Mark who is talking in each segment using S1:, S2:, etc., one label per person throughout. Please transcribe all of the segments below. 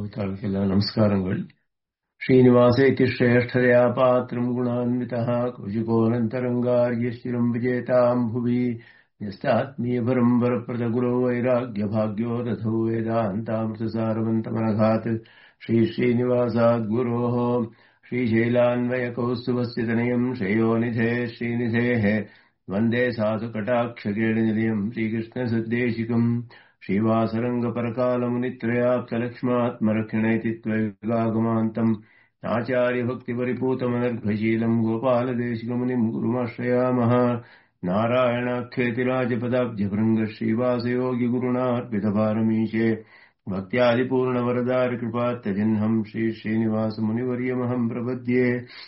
S1: ಭಕ್ತಾಳಿಗೆಲ್ಲ ನಮಸ್ಕಾರಗಳು ಶ್ರೀನಿವಾಸ ಇತಿ ಶ್ರೇಷ್ಠದಯ ಪಾತ್ರಂ ಗುಣಾನ್ವಿತಃ ಕುಜಿಕೋನಂತರಂಗಾರ್ಯಶ್ಚಿರಂ ವಿಜೇತಾಂ ಭುವಿ ನ್ಯಸ್ತಾತ್ಮೀಯಪರಂ ವರಪ್ರದಗುರೋ ವೈರಾಗ್ಯಭಾಗ್ಯೋ ರಥೋ ವೇದಾಂತಾಮೃತಸಾರವಂತಮನಘಾತ್ ಶ್ರೀ ಶ್ರೀನಿವಾಸಾದ್ ಗುರೋः श्रीशैलान्वयकौस्तुभस्य तनयम् श्रेयोनिधे श्रीनिधेः वन्दे साधुकटाक्षकेणनिलयम् श्रीकृष्णसद्देशिकम् श्रीवासरङ्गपरकालमुनित्रयाप्तलक्ष्मात्मरक्षणेति त्वैगागमान्तम् आचार्यभक्तिपरिपूतमनर्घशीलम् गोपालदेशिकमुनिम् गुरुमाश्रयामः नारायणाख्येतिराजपदाब्जभृङ्ग श्रीवासयोगिगुरुणार्पितपारमीशे भक्त्यादिपूर्णवरदारिकृपात्तजिह्नम् श्रीश्रीनिवासमुनिवर्यमहम् प्रपद्ये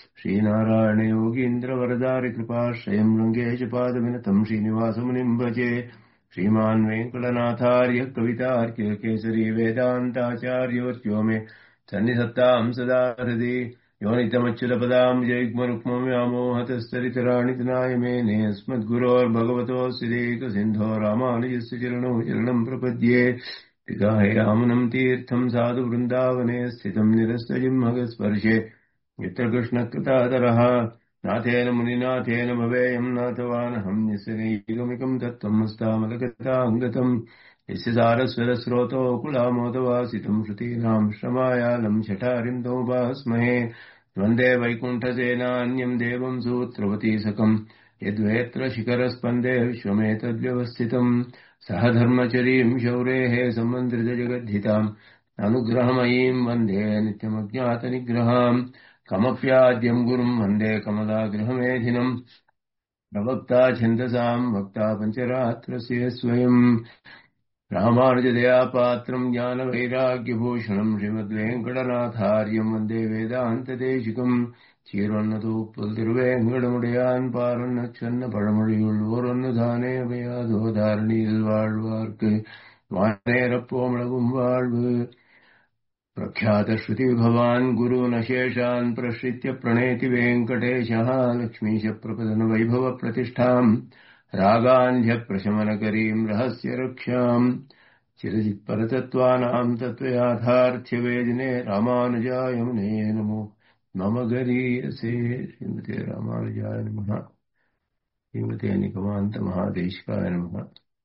S1: श्रीनारायणयोगीन्द्रवरदारिकृपाश्रयम् रङ्गेशपादविनतम् श्रीनिवासमुनिम् भजे श्रीमान् वेङ्कटनाथार्य कवितार्क्य केसरी वेदान्ताचार्यवर्त्यो मे सन्निधत्ताम् सदा हृदि योनितमच्युतपदाम् जैग्मरुक्मव्यामोहतस्तरितराणि तनाय मेने अस्मद्गुरोर्भगवतोऽस्तिदेकसिन्धो रामानुजस्य चरणौ चरणम् प्रपद्ये पिताहे रामनम् तीर्थम् साधु वृन्दावने स्थितम् निरस्तजिह्मगस्पर्शे यत्र कृष्णकृतातरः नाथेन मुनिनाथेन भवेयम् नाथवानहम् यस्य नैगमिकम् तत्त्वम् हस्तामलकथाङ्गतम् यस्य सारस्वरस्रोतो कुलामोदवासितम् श्रुतीनाम् श्रमायालम् शठारिम् तमुपास्महे वन्दे वैकुण्ठसेनान्यम् देवम् सूत्रवतीसकम् यद्वेत्र शिखरस्पन्दे विश्वमेतद्व्यवस्थितम् सह धर्मचरीम् शौरेः सम्मन्त्रितजगद्धिताम् अनुग्रहमयीम् वन्दे नित्यमज्ञातनिग्रहाम् कमप्याद्यम् गुरुम् वन्दे कमलागृहमेधिनम् प्रवक्ता छन्दसाम् वक्ता पञ्चरात्रस्य स्वयम् रामानुजदयापात्रम् ज्ञानवैराग्यभूषणम् श्रीमद्वेङ्कटनाथार्यम् वन्दे वेदान्तदेशिकम् சீரொன்னதூப்புல் திருவேங்கடமுடையான் பாரொன்ன சொன்ன பழமொழியுள் ஓரொன்னு தானே அவையாதோ தாரணியில் வாழ்வார்க்கு வானேரப்போமளவும் வாழ்வு प्रख्यात श्रुति भवान् गुरून् शेषान् प्रश्रित्य प्रणेति वेङ्कटेशः लक्ष्मीश प्रपदन वैभव प्रतिष्ठाम् रागान्ध्यप्रशमनकरीम् रहस्य रक्षाम् चिरजित्परतत्त्वानाम् तत्त्वयाथार्थ्यवेदिने रामानुजाय मुने नमो मम गरीयसे श्रीमते रामानुजाय नमः श्रीमते நிகமாந்த மகாதேஷ்காய நமக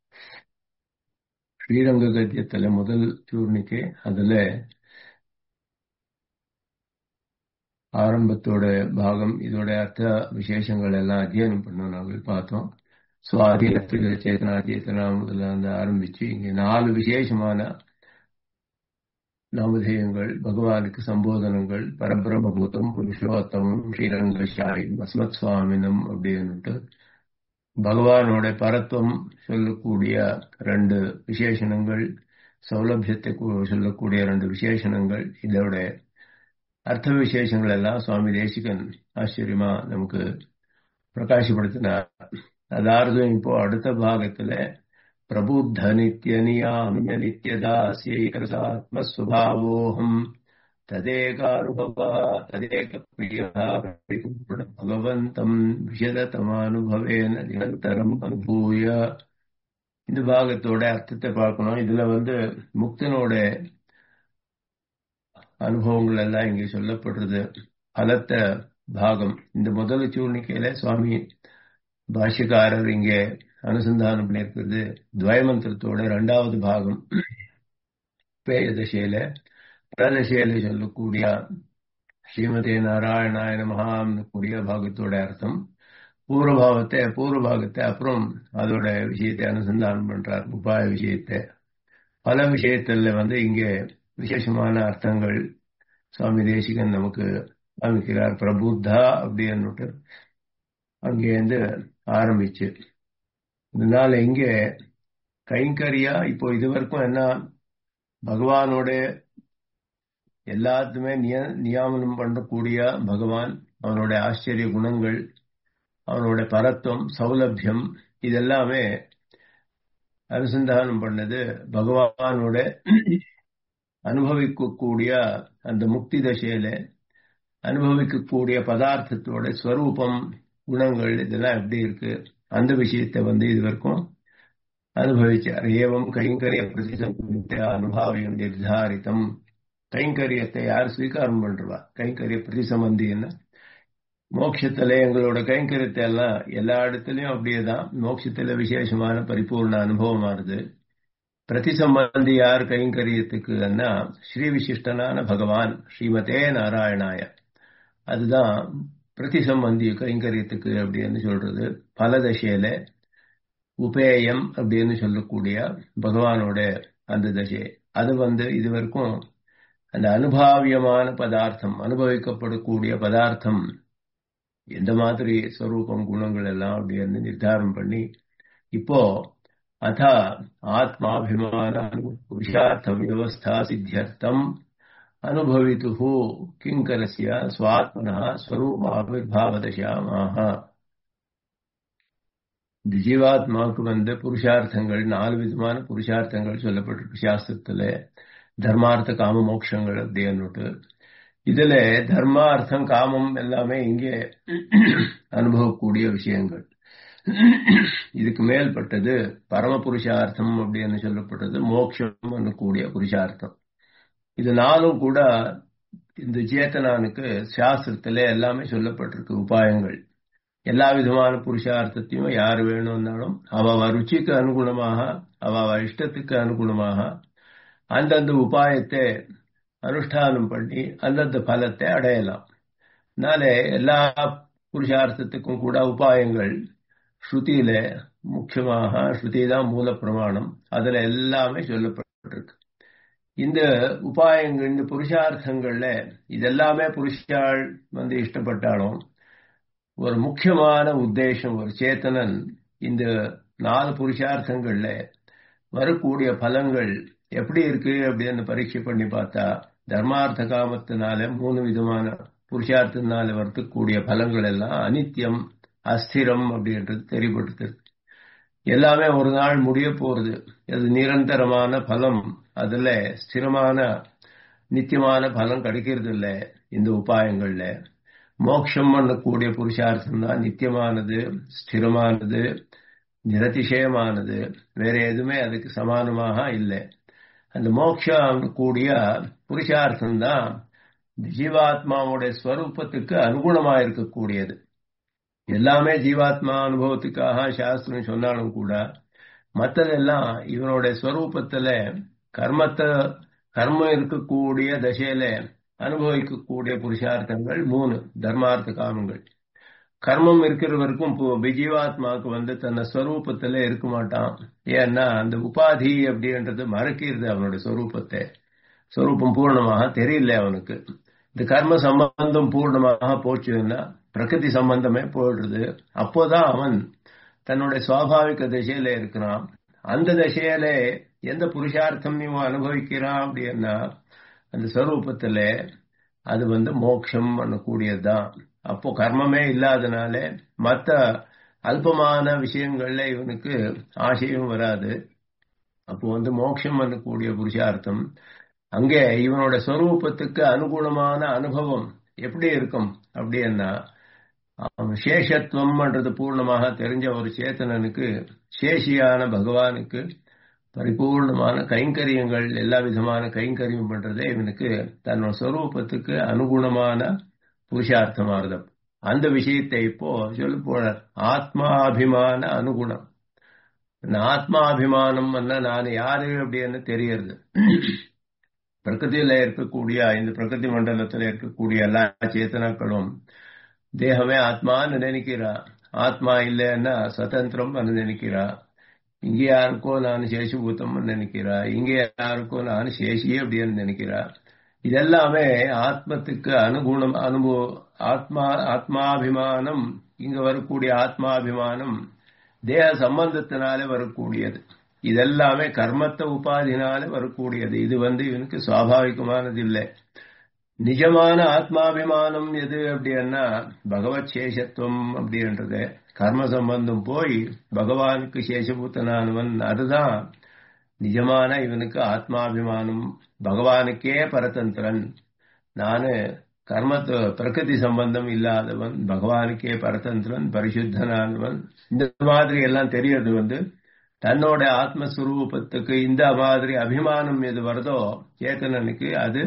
S1: ஸ்ரீரங்க கத்தியத்துல முதல் சூர்ணிக்கை அதுல ஆரம்பத்தோட பாகம் இதோட அர்த்த விசேஷங்கள் எல்லாம் அத்தியனம் பண்ணோம் நாங்கள் பார்த்தோம் சுவாதி சேத்தனா சேத்தனா முதல்ல வந்து ஆரம்பிச்சு இங்க நாலு விசேஷமான நாமதேயங்கள் பகவானுக்கு சம்போதனங்கள் பரபிரமபூதம் புருஷோத்தமம் ஸ்ரீரங்கசாயும் அஸ்மத் சுவாமினம் அப்படின்னுட்டு பகவானோட பரத்துவம் சொல்லக்கூடிய ரெண்டு விசேஷணங்கள் சௌலபியத்தை சொல்லக்கூடிய ரெண்டு விசேஷணங்கள் இதோட அர்த்த விசேஷங்கள் எல்லாம் சுவாமி தேசிகன் ஆச்சரியமா நமக்கு பிரகாசப்படுத்தினார் அதாவது இப்போ அடுத்த பாகத்துல பிரபுத்த நித்திய நியாமிய நித்தியதாசியைகசாத்மஸ்வபாவோகம் ததேகானுபவா ததேக பிரியா பகவந்தம் விஷதத்தமானுபவேன நிரந்தரம் அனுபூய இந்த பாகத்தோட அர்த்தத்தை பார்க்கணும் இதுல வந்து முக்தனோட அனுபவங்கள் எல்லாம் இங்கே சொல்லப்படுறது பலத்த பாகம் இந்த முதல் சூழ்நிலையில சுவாமி பாஷ்யக்காரர் இங்கே அனுசந்தானம் பண்ணியிருக்கிறது துவயமந்திரத்தோட இரண்டாவது பாகம் பேய தசையில பிரதசையில சொல்லக்கூடிய ஸ்ரீமதே நாராயணாய நமகாம் கூடிய பாகத்தோட அர்த்தம் பூர்வபாவத்தை பூர்வபாகத்தை அப்புறம் அதோட விஷயத்தை அனுசந்தானம் பண்றார் உபாய விஷயத்தை பல விஷயத்துல வந்து இங்கே விசேஷமான அர்த்தங்கள் சுவாமி தேசிகன் நமக்கு காமிக்கிறார் பிரபுத்தா அப்படின்னுட்டு அங்கேருந்து ஆரம்பிச்சு இதனால இங்கே கைங்கரியா இப்போ இது வரைக்கும் என்ன பகவானோட எல்லாத்துமே நிய நியாமனம் பண்ணக்கூடிய பகவான் அவனோட ஆச்சரிய குணங்கள் அவனோட பரத்துவம் சௌலபியம் இதெல்லாமே அனுசந்தானம் பண்ணது பகவானோட அனுபவிக்கக்கூடிய அந்த முக்தி தசையில அனுபவிக்கக்கூடிய பதார்த்தத்தோட ஸ்வரூபம் குணங்கள் இதெல்லாம் எப்படி இருக்கு அந்த விஷயத்தை வந்து இது வரைக்கும் அனுபவிச்சார் ஏவம் கைங்கரிய பிரதிசம் அனுபாவியம் நிர்தாரித்தம் கைங்கரியத்தை யார் ஸ்வீகாரம் பண்றவா கைங்கரிய பிரதிசம்பந்தின்னா மோட்சத்துல எங்களோட கைங்கரியத்தை எல்லாம் எல்லா இடத்துலயும் அப்படியே தான் மோட்சத்துல விசேஷமான பரிபூர்ண அனுபவமானது பிரதிசம்பந்தி யார் கைங்கரியத்துக்குன்னா ஸ்ரீ விசிஷ்டனான பகவான் ஸ்ரீமதே நாராயணாய அதுதான் பிரதிசம்பந்தி கைங்கரியத்துக்கு அப்படின்னு சொல்றது பல தசையில உபேயம் அப்படின்னு சொல்லக்கூடிய பகவானோட அந்த தசை அது வந்து இது வரைக்கும் அந்த அனுபாவியமான பதார்த்தம் அனுபவிக்கப்படக்கூடிய பதார்த்தம் எந்த மாதிரி ஸ்வரூபம் குணங்கள் எல்லாம் அப்படி வந்து நிர்தாரம் பண்ணி இப்போ அத ஆத்மாபிமான புருஷார்த்த வியவஸ்தா சித்தியர்த்தம் அனுபவித்து கிங்கரஸ்ய சுவாத்மன ஸ்வரூபாவிர்பாவதசாமாக ஜீவாத்மாவுக்கு வந்து புருஷார்த்தங்கள் நாலு விதமான புருஷார்த்தங்கள் சொல்லப்பட்டிருக்கு சாஸ்திரத்துல தர்மார்த்த காம மோட்சங்கள் அப்படின்னுட்டு இதுல தர்மார்த்தம் காமம் எல்லாமே இங்கே அனுபவக்கூடிய விஷயங்கள் இதுக்கு மேல்பட்டது பரம புருஷார்த்தம் அப்படின்னு சொல்லப்பட்டது மோட்சம் கூடிய புருஷார்த்தம் இது நாளும் கூட இந்த சேத்தனானுக்கு சாஸ்திரத்துல எல்லாமே சொல்லப்பட்டிருக்கு உபாயங்கள் எல்லா விதமான புருஷார்த்தத்தையும் யார் வேணும்னாலும் அவ ருச்சிக்கு அனுகுணமாக அவ இஷ்டத்துக்கு அனுகுணமாக அந்தந்த உபாயத்தை அனுஷ்டானம் பண்ணி அந்தந்த பலத்தை அடையலாம் அதனால எல்லா புருஷார்த்தத்துக்கும் கூட உபாயங்கள் ஸ்ருதியில முக்கியமாக ஸ்ருதி தான் மூல பிரமாணம் அதுல எல்லாமே சொல்லப்பட்டிருக்கு இந்த உபாயங்கள் இந்த புருஷார்த்தங்கள்ல இதெல்லாமே புருஷாள் வந்து இஷ்டப்பட்டாலும் ஒரு முக்கியமான உத்தேசம் ஒரு சேத்தனன் இந்த நாலு புருஷார்த்தங்கள்ல வரக்கூடிய பலங்கள் எப்படி இருக்கு அப்படின்னு பரீட்சை பண்ணி பார்த்தா தர்மார்த்த காமத்தினால மூணு விதமான புருஷார்த்தத்தினால வரக்கூடிய பலங்கள் எல்லாம் அனித்தியம் அஸ்திரம் அப்படின்றது தெரியப்படுத்து எல்லாமே ஒரு நாள் முடிய போறது அது நிரந்தரமான பலம் அதுல ஸ்திரமான நித்தியமான பலம் கிடைக்கிறது இல்லை இந்த உபாயங்கள்ல மோட்சம் பண்ணக்கூடிய புருஷார்த்தம் தான் நித்தியமானது ஸ்திரமானது நிரதிசயமானது வேற எதுவுமே அதுக்கு சமானமாக இல்லை அந்த மோட்சம் கூடிய புருஷார்த்தம் தான் ஜீவாத்மாவுடைய ஸ்வரூபத்துக்கு அனுகுணமா இருக்கக்கூடியது எல்லாமே ஜீவாத்மா அனுபவத்துக்காக சாஸ்திரம் சொன்னாலும் கூட மற்றதெல்லாம் இவனோட ஸ்வரூபத்துல கர்மத்தை கர்மம் இருக்கக்கூடிய தசையில அனுபவிக்கக்கூடிய புருஷார்த்தங்கள் மூணு தர்மார்த்த காமங்கள் கர்மம் இருக்கிறவருக்கும் ஜீவாத்மாவுக்கு வந்து தன்னை ஸ்வரூபத்துல இருக்க மாட்டான் ஏன்னா அந்த உபாதி அப்படின்றது மறக்கிறது அவனுடைய ஸ்வரூபத்தை ஸ்வரூபம் பூர்ணமாக தெரியல அவனுக்கு இந்த கர்ம சம்பந்தம் பூர்ணமாக போச்சுன்னா பிரகிருதி சம்பந்தமே போயிடுறது அப்போதான் அவன் தன்னுடைய சுவாபாவிக திசையில இருக்கிறான் அந்த திசையில எந்த புருஷார்த்தம் இவன் அனுபவிக்கிறான் அப்படின்னா அந்த ஸ்வரூபத்துல அது வந்து மோட்சம் பண்ணக்கூடியதுதான் அப்போ கர்மமே இல்லாதனால மற்ற அல்பமான விஷயங்கள்ல இவனுக்கு ஆசையும் வராது அப்போ வந்து மோட்சம் பண்ணக்கூடிய புருஷார்த்தம் அங்கே இவனோட ஸ்வரூபத்துக்கு அனுகுணமான அனுபவம் எப்படி இருக்கும் அப்படின்னா சேஷத்துவம்ன்றது பூர்ணமாக தெரிஞ்ச ஒரு சேத்தனனுக்கு சேஷியான பகவானுக்கு பரிபூர்ணமான கைங்கரியங்கள் எல்லா விதமான கைங்கரியம் பண்றதே இவனுக்கு தன்னோட ஸ்வரூபத்துக்கு அனுகுணமான புருஷார்த்தமானது அந்த விஷயத்தை இப்போ சொல்ல போற ஆத்மாபிமான அனுகுணம் ஆத்மாபிமானம் நான் யாரு அப்படின்னு தெரியறது பிரகிருதியில இருக்கக்கூடிய இந்த பிரகிருதி மண்டலத்துல இருக்கக்கூடிய எல்லா சேத்தனாக்களும் தேகமே ஆத்மான்னு நினைக்கிறா ஆத்மா இல்லைன்னா சுதந்திரம் நினைக்கிறா இங்கே யாருக்கோ நான் சேஷபூத்தம் நினைக்கிறா இங்கே யாருக்கோ நான் சேஷி அப்படின்னு நினைக்கிறா இதெல்லாமே ஆத்மத்துக்கு அனுகுணம் அனுபவ ஆத்மா ஆத்மாபிமானம் இங்க வரக்கூடிய ஆத்மாபிமானம் தேக சம்பந்தத்தினாலே வரக்கூடியது இதெல்லாமே கர்மத்த உபாதினால வரக்கூடியது இது வந்து இவனுக்கு சுவாபாவிகமானது இல்லை நிஜமான ஆத்மாபிமானம் எது அப்படின்னா பகவத் சேஷத்துவம் அப்படின்றது கர்ம சம்பந்தம் போய் பகவானுக்கு சேஷபூத்தனானவன் அதுதான் நிஜமான இவனுக்கு ஆத்மாபிமானம் பகவானுக்கே பரதந்திரன் நானு கர்மத்து பிரகிருதி சம்பந்தம் இல்லாதவன் பகவானுக்கே பரதந்திரன் பரிசுத்தனானவன் இந்த மாதிரி எல்லாம் தெரியறது வந்து தன்னோட ஆத்மஸ்வரூபத்துக்கு இந்த மாதிரி அபிமானம் எது வருதோ சேத்தனனுக்கு அது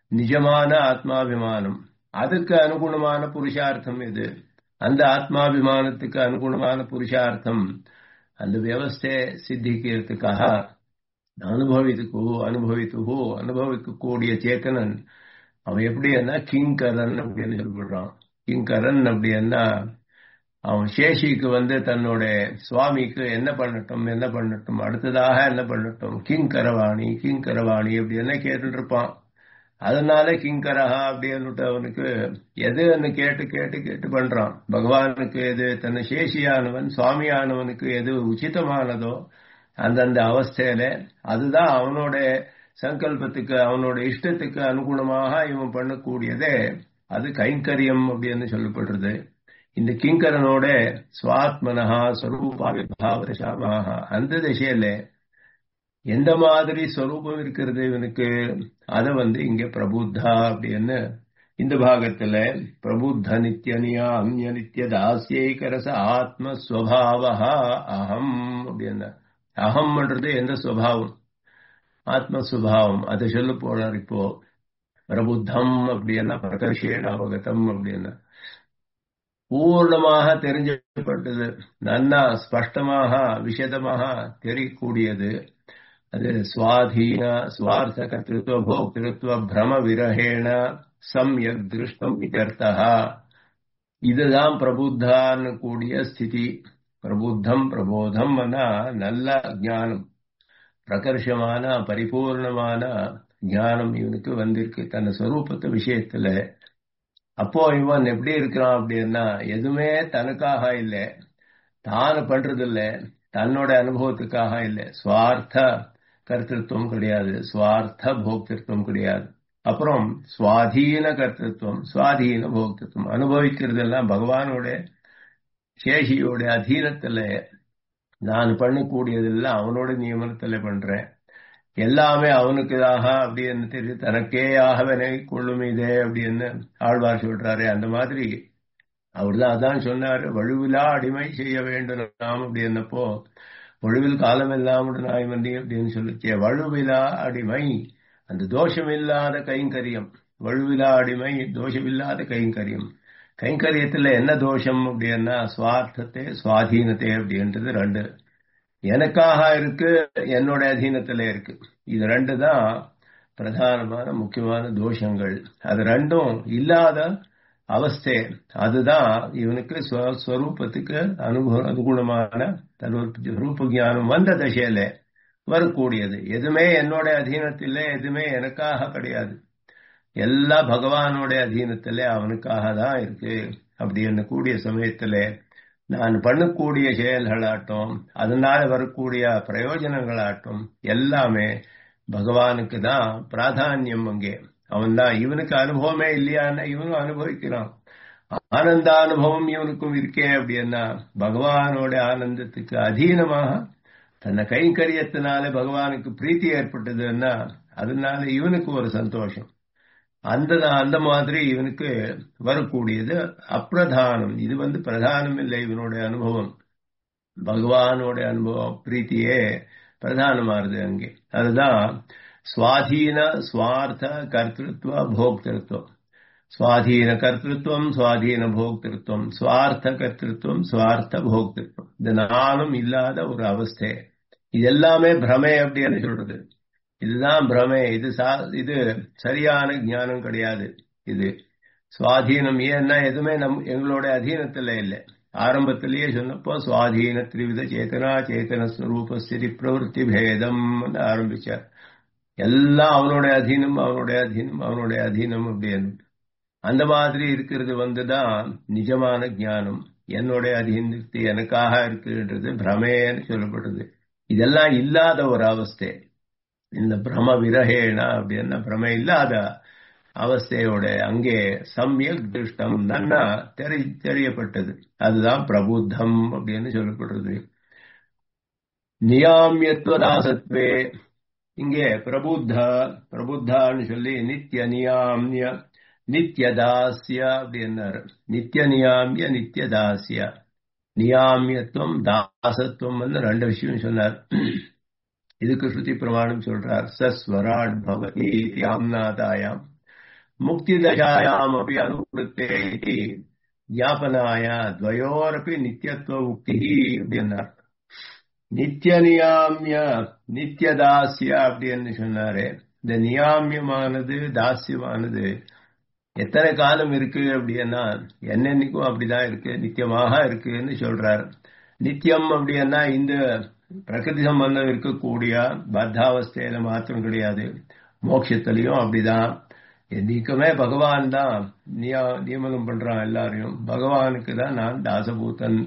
S1: நிஜமான ஆத்மாபிமானம் அதுக்கு அனுகுணமான புருஷார்த்தம் இது அந்த ஆத்மாபிமானத்துக்கு அனுகுணமான புருஷார்த்தம் அந்த வியவஸ்தையை சித்திக்கிறதுக்காக அனுபவித்துக்கோ அனுபவித்துக்கோ அனுபவிக்கக்கூடிய சேத்தனன் அவன் எப்படி என்ன கிங்கரன் அப்படின்னு சொல்லிவிடுறான் கிங்கரன் அப்படின்னா அவன் சேஷிக்கு வந்து தன்னோட சுவாமிக்கு என்ன பண்ணட்டும் என்ன பண்ணட்டும் அடுத்ததாக என்ன பண்ணட்டும் கிங் கரவாணி கிங் கரவாணி அப்படி என்ன கேட்டுட்டு இருப்பான் அதனால கிங்கரஹா அப்படின்னுட்டு அவனுக்கு எதுன்னு கேட்டு கேட்டு கேட்டு பண்றான் பகவானுக்கு எது தன்னை சேஷியானவன் சுவாமியானவனுக்கு எது உச்சிதமானதோ அந்தந்த அவஸ்தையில அதுதான் அவனோட சங்கல்பத்துக்கு அவனோட இஷ்டத்துக்கு அனுகுணமாக இவன் பண்ணக்கூடியதே அது கைங்கரியம் அப்படின்னு சொல்லப்படுறது இந்த கிங்கரனோட சுவாத்மனஹா ஸ்வரூபாவிர்பாவரசாமாக அந்த திசையில எந்த மாதிரி ஸ்வரூபம் இருக்கிறது இவனுக்கு அதை வந்து இங்க பிரபுத்தா அப்படின்னு இந்த பாகத்துல பிரபுத்த நித்தியனியா அந்நிய நித்திய தாசியைகரச ஆத்மஸ்வபாவா அகம் அப்படின்னா அகம்ன்றது எந்த சுவாவம் ஆத்மஸ்வபாவம் அதை சொல்ல போனார் இப்போ பிரபுத்தம் அப்படின்னா பிரகர்ஷேன அவகதம் அப்படின்னா பூர்ணமாக தெரிஞ்சப்பட்டது நன்னா ஸ்பஷ்டமாக விசதமாக தெரியக்கூடியது அது சுவாதீன சுவார்த்த கர்த்திருவ போக்திருத்துவ பிரம விரகேண சம்யக் திருஷ்டம் இதர்த்தா இதுதான் பிரபுத்தான்னு கூடிய ஸ்திதி பிரபுத்தம் பிரபோதம் நல்ல ஞானம் பிரகர்ஷமான பரிபூர்ணமான ஞானம் இவனுக்கு வந்திருக்கு தன் ஸ்வரூபத்து விஷயத்துல அப்போ இவன் எப்படி இருக்கிறான் அப்படின்னா எதுவுமே தனக்காக இல்லை தான் பண்றது இல்லை தன்னோட அனுபவத்துக்காக இல்லை சுவார்த்த கர்த்திருவம் கிடையாது சுவார்த்த போக்திருத்தம் கிடையாது அப்புறம் சுவாதீன கர்த்திருவம் சுவாதீன போக்திருத்தம் அனுபவிக்கிறது எல்லாம் பகவானோட சேஷியோட அதீனத்துல நான் பண்ணக்கூடியதெல்லாம் அவனோட நியமனத்துல பண்றேன் எல்லாமே அவனுக்குதாக அப்படின்னு தெரியும் தனக்கே ஆகவனை கொள்ளும் இதே அப்படின்னு ஆழ்வார் சொல்றாரு அந்த மாதிரி அவர்தான் அதான் சொன்னாரு வழுவிலா அடிமை செய்ய வேண்டும் நாம் அப்படின்னப்போ வழுவில் காலம் எல்லாம் நாய் மண்டி அப்படின்னு சொல்லிச்சே வழுவிலா அடிமை அந்த தோஷமில்லாத கைங்கரியம் வழுவிலா அடிமை தோஷமில்லாத கைங்கரியம் கைங்கரியத்துல என்ன தோஷம் அப்படின்னா சுவார்த்தத்தை சுவாதீனத்தை அப்படின்றது ரெண்டு எனக்காக இருக்கு என்னோட அதீனத்துல இருக்கு இது ரெண்டு தான் பிரதானமான முக்கியமான தோஷங்கள் அது ரெண்டும் இல்லாத அவஸ்தை அதுதான் இவனுக்கு ஸ்வரூபத்துக்கு அனுகு அனுகுணமான ரூப ஜானம் வந்த தசையில வரக்கூடியது எதுவுமே என்னோட அதீனத்தில் எதுவுமே எனக்காக கிடையாது எல்லா பகவானோட அதீனத்துல அவனுக்காக தான் இருக்கு அப்படின்னு கூடிய சமயத்துல நான் பண்ணக்கூடிய செயல்களாட்டும் அதனால வரக்கூடிய பிரயோஜனங்களாட்டும் எல்லாமே பகவானுக்கு தான் பிராதானியம் அங்கே அவன் தான் இவனுக்கு அனுபவமே இல்லையான்னா இவனும் அனுபவிக்கிறான் ஆனந்த அனுபவம் இவனுக்கும் இருக்கே அப்படின்னா பகவானோட ஆனந்தத்துக்கு அதீனமாக தன்னை கைங்கரியத்தினால பகவானுக்கு பிரீத்தி ஏற்பட்டதுன்னா அதனால இவனுக்கு ஒரு சந்தோஷம் அந்த அந்த மாதிரி இவனுக்கு வரக்கூடியது அப்பிரதானம் இது வந்து பிரதானம் இல்லை இவனோட அனுபவம் பகவானோட அனுபவம் பிரீத்தியே பிரதானமானது அங்கே அதுதான் சுவாதீன சுவார்த்த கர்த்திருவ போக்திருத்துவம் சுவாதீன கர்த்திருவம் சுவாதீன போக்திருத்துவம் சுவார்த்த கர்த்திருவம் சுவார்த்த போக்திருத்துவம் இது நானும் இல்லாத ஒரு அவஸ்தை இது எல்லாமே பிரமை அப்படின்னு சொல்றது இதுதான் பிரமை இது சா இது சரியான ஞானம் கிடையாது இது சுவாதீனம் ஏன்னா எதுவுமே நம் எங்களோட அதீனத்துல இல்லை ஆரம்பத்திலேயே சொன்னப்போ சுவாதீன திரிவித சேத்தனா சேத்தன ஸ்வரூப ஸ்திதி பிரவருத்தி பேதம் ஆரம்பிச்சார் எல்லாம் அவனோட அதீனம் அவனோட அதீனம் அவனோட அதீனம் அப்படின்னு அந்த மாதிரி இருக்கிறது வந்துதான் நிஜமான ஞானம் என்னோட அதீனத்து எனக்காக இருக்குன்றது பிரமேன்னு சொல்லப்படுறது இதெல்லாம் இல்லாத ஒரு அவஸ்தை இந்த பிரம விரகேனா அப்படின்னா பிரம இல்லாத அவஸ்தையோட அங்கே சமயக் திருஷ்டம் நன்னா தெரி தெரியப்பட்டது அதுதான் பிரபுத்தம் அப்படின்னு சொல்லப்படுறது நியாமியத்துவதாசத்வே இங்கே பிரபுத்த பிரபுத்தான்னு சொல்லி நித்திய நியாமிய நித்தியதாசிய அப்படின்னாரு நித்திய நியாமிய நித்தியதாசிய நியாமியத்துவம் தாசத்துவம் வந்து ரெண்டு விஷயம் சொன்னார் இதுக்கு ஸ்ருதி பிரமாணம் சொல்றார் சஸ்வராட் பவதி ஆம்நாதாயாம் முக்தி தசாயாம் அப்படி அனுபவத்தே ஞாபனாய துவயோரப்பி நித்தியத்துவ முக்தி அப்படின்னார் நித்திய நியாமிய நித்திய தாசிய அப்படின்னு சொன்னாரு இந்த நியாமியமானது தாசியமானது எத்தனை காலம் இருக்கு அப்படின்னா என்னென்னைக்கும் அப்படிதான் இருக்கு நித்தியமாக இருக்குன்னு சொல்றாரு நித்தியம் அப்படின்னா இந்த பிரகிருதி சம்பந்தம் இருக்கக்கூடிய பத்தாவஸ்தையில மாத்திரம் கிடையாது மோட்சத்திலையும் அப்படிதான் என்னைக்குமே பகவான் தான் நியமனம் பண்றான் எல்லாரையும் பகவானுக்கு தான் நான் தாசபூதன்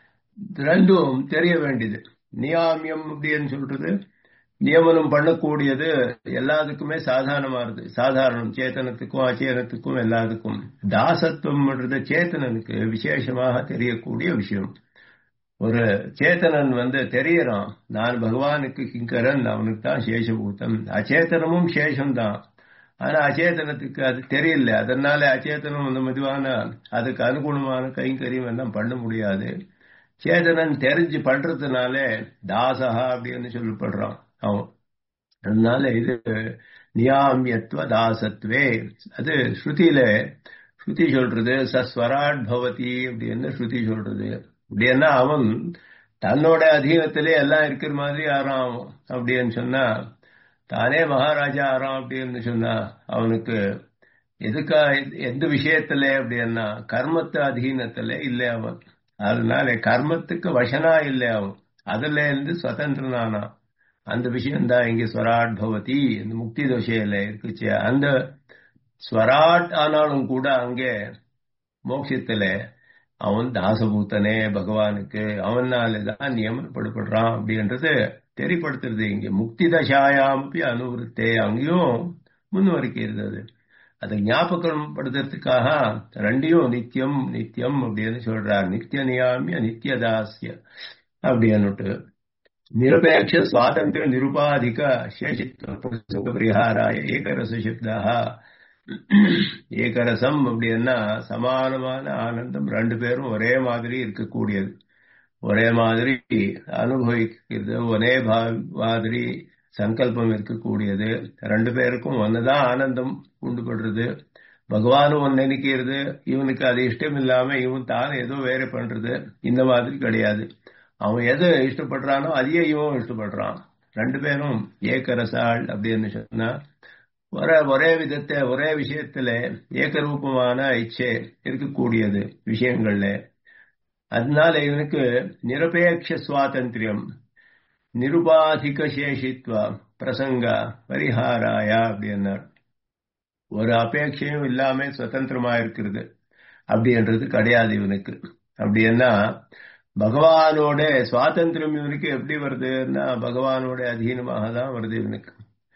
S1: ரெண்டும் தெரிய வேண்டியது நியாமியம் அப்படின்னு சொல்றது நியமனம் பண்ணக்கூடியது எல்லாத்துக்குமே சாதாரணமானது சாதாரணம் சேத்தனத்துக்கும் அச்சேதனத்துக்கும் எல்லாத்துக்கும் தாசத்துவம்ன்றது சேத்தனனுக்கு விசேஷமாக தெரியக்கூடிய விஷயம் ஒரு சேத்தனன் வந்து தெரியறான் நான் பகவானுக்கு கிங்கரன் அவனுக்கு தான் சேஷபூத்தம் அச்சேதனமும் சேஷம்தான் ஆனா அச்சேதனத்துக்கு அது தெரியல அதனால அச்சேதனம் வந்து மெதுவான அதுக்கு அனுகுணமான கைங்கரியம் எல்லாம் பண்ண முடியாது சேதனன் தெரிஞ்சு பண்றதுனால தாசகா அப்படின்னு சொல்லப்படுறான் அவன் அதனால இது நியாமியத்துவ தாசத்வே அது ஸ்ருதியில ஸ்ருதி சொல்றது சஸ்வராட் பவதி அப்படின்னு ஸ்ருதி சொல்றது அப்படின்னா அவன் தன்னோட அதீனத்திலே எல்லாம் இருக்கிற மாதிரி ஆறான் அப்படின்னு சொன்னா தானே மகாராஜா ஆறான் அப்படின்னு சொன்னா அவனுக்கு எதுக்கா எந்த விஷயத்துல அப்படின்னா கர்மத்து அதீனத்துல இல்லை அவன் அதனால கர்மத்துக்கு வசனா இல்லை அவன் அதுல இருந்து சுதந்திரனானா அந்த விஷயம்தான் இங்க ஸ்வராட் பவதி இந்த முக்தி தோஷையில இருக்குச்சு அந்த ஸ்வராட் ஆனாலும் கூட அங்கே மோட்சத்துல அவன் தாசபூத்தனே பகவானுக்கு அவனாலதான் நியமனப்படுப்படுறான் அப்படின்றது தெரியப்படுத்துறது இங்க முக்தி தசாயாமப்பி அனுவருத்தே அங்கேயும் முன்வரிக்கிறது அது அதை ஞாபகம் படுத்துறதுக்காக ரெண்டையும் நித்தியம் நித்தியம் அப்படின்னு சொல்றார் நித்திய நியாமிய நித்திய தாசிய அப்படின்னுட்டு நிரபேட்ச சுவாதந்திர நிருபாதிக சேஷித்வ பரிகாராய ஏகரச சப்தா ஏகரசம் அப்படின்னா சமானமான ஆனந்தம் ரெண்டு பேரும் ஒரே மாதிரி இருக்கக்கூடியது ஒரே மாதிரி அனுபவிக்கிறது ஒரே மாதிரி சங்கல்பம் இருக்கக்கூடியது ரெண்டு பேருக்கும் ஒன்னுதான் ஆனந்தம் உண்டு படுறது பகவானும் ஒன்னு நினைக்கிறது இவனுக்கு அது இஷ்டம் இல்லாம இவன் தான் ஏதோ வேற பண்றது இந்த மாதிரி கிடையாது அவன் எது இஷ்டப்படுறானோ அதையே இவன் இஷ்டப்படுறான் ரெண்டு பேரும் ஏக்கரசாள் அப்படின்னு சொன்னா ஒரே ஒரே விதத்தை ஒரே விஷயத்துல ஏகரூபமான இச்சை இருக்கக்கூடியது விஷயங்கள்ல அதனால இவனுக்கு நிரபேட்ச சுவாதந்திரியம் நிருபாதிக சேஷித்வ பிரசங்க பரிகாராயா அப்படின்னார் ஒரு அபேட்சையும் இல்லாம சுதந்திரமா இருக்கிறது அப்படின்றது கிடையாது இவனுக்கு அப்படின்னா பகவானோட சுவாதந்திரம் இவனுக்கு எப்படி வருதுன்னா பகவானோட அதீனமாக தான் வருது இவனுக்கு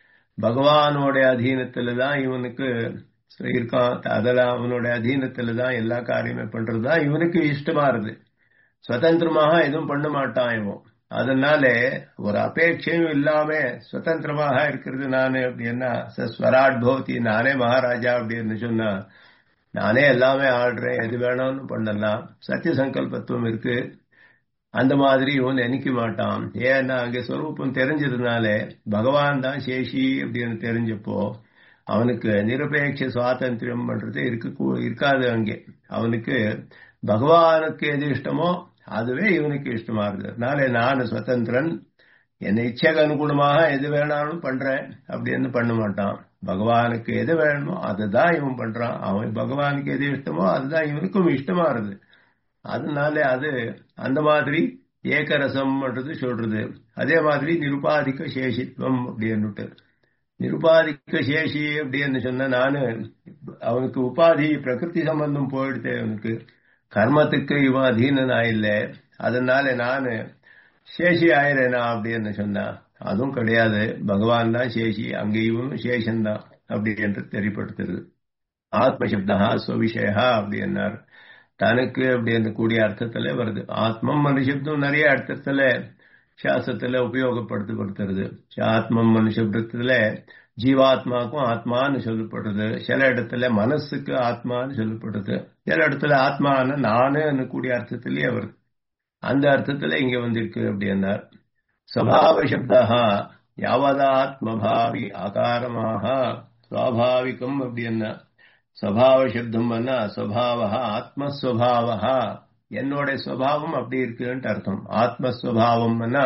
S1: பகவானோட அதீனத்துல தான் இவனுக்கு இருக்கான் அதெல்லாம் அவனோட அதீனத்துல தான் எல்லா காரியமே பண்றதுதான் இவனுக்கு இஷ்டமா இருது சுதந்திரமாக எதுவும் பண்ண மாட்டான் இவன் அதனால ஒரு அபேட்சையும் இல்லாம சுதந்திரமாக இருக்கிறது நானு அப்படின்னா ஸ்வராட் பவதி நானே மகாராஜா அப்படின்னு சொன்னா நானே எல்லாமே ஆடுறேன் எது வேணும்னு பண்ணலாம் சத்திய சங்கல்பத்துவம் இருக்கு அந்த மாதிரி இவன் நினைக்க மாட்டான் ஏன்னா அங்க ஸ்வரூபம் தெரிஞ்சதுனால பகவான் தான் சேஷி அப்படின்னு தெரிஞ்சப்போ அவனுக்கு நிரபேட்ச சுவாதந்திரம் பண்றது இருக்கு இருக்காது அங்கே அவனுக்கு பகவானுக்கு எது இஷ்டமோ அதுவே இவனுக்கு இஷ்டமா இருக்கு அதனால நான் சுதந்திரன் என்னை இச்சைக்கு அனுகூலமாக எது வேணாலும் பண்றேன் அப்படின்னு பண்ண மாட்டான் பகவானுக்கு எது வேணுமோ அதுதான் இவன் பண்றான் அவன் பகவானுக்கு எது இஷ்டமோ அதுதான் இவனுக்கும் இஷ்டமா இருக்கு அதனால அது அந்த மாதிரி ஏகரசம்ன்றது சொல்றது அதே மாதிரி நிருபாதிக்க சேஷித்வம் அப்படின்னுட்டு நிருபாதிக்க சேஷி அப்படின்னு சொன்ன நானு அவனுக்கு உபாதி பிரகிருதி சம்பந்தம் போயிடுத்தே அவனுக்கு கர்மத்துக்கு இவன் அதீனனா இல்லை அதனால நானு சேஷி ஆயிரேனா அப்படின்னு சொன்னா அதுவும் கிடையாது பகவான் தான் சேஷி அங்க இவனும் சேஷன்தான் அப்படி என்று தெரியப்படுத்துறது ஆத்மசப்தா ஸ்வவிஷயா அப்படின்னார் தனக்கு அப்படின்னு கூடிய அர்த்தத்துல வருது ஆத்மம் மனுஷப்தம் நிறைய அர்த்தத்துல சாஸ்திரத்துல உபயோகப்படுத்தப்படுத்துறது ஆத்மம் மனுஷப்தத்துல ஜீவாத்மாக்கும் ஆத்மான்னு சொல்லப்படுறது சில இடத்துல மனசுக்கு ஆத்மான்னு சொல்லப்படுறது சில இடத்துல ஆத்மான நானு கூடிய அர்த்தத்திலேயே வருது அந்த அர்த்தத்துல இங்க வந்திருக்கு அப்படின்னார் சபாவ சப்தா யாவதாத்மபாவி ஆகாரமாக சுவாபாவிகம் அப்படின்னா ஸ்வபாவ சப்தம் பண்ணா ஸ்வபாவா ஆத்மஸ்வபாவா என்னோட ஸ்வபாவம் அப்படி இருக்குன்ட்டு அர்த்தம் ஆத்மஸ்வபாவம்னா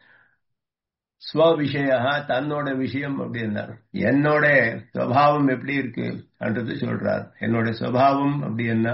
S1: ஸ்வவிஷய தன்னோட விஷயம் அப்படின்னார் என்னோட ஸ்வபாவம் எப்படி இருக்கு என்றது சொல்றார் என்னோட ஸ்வபாவம் அப்படின்னா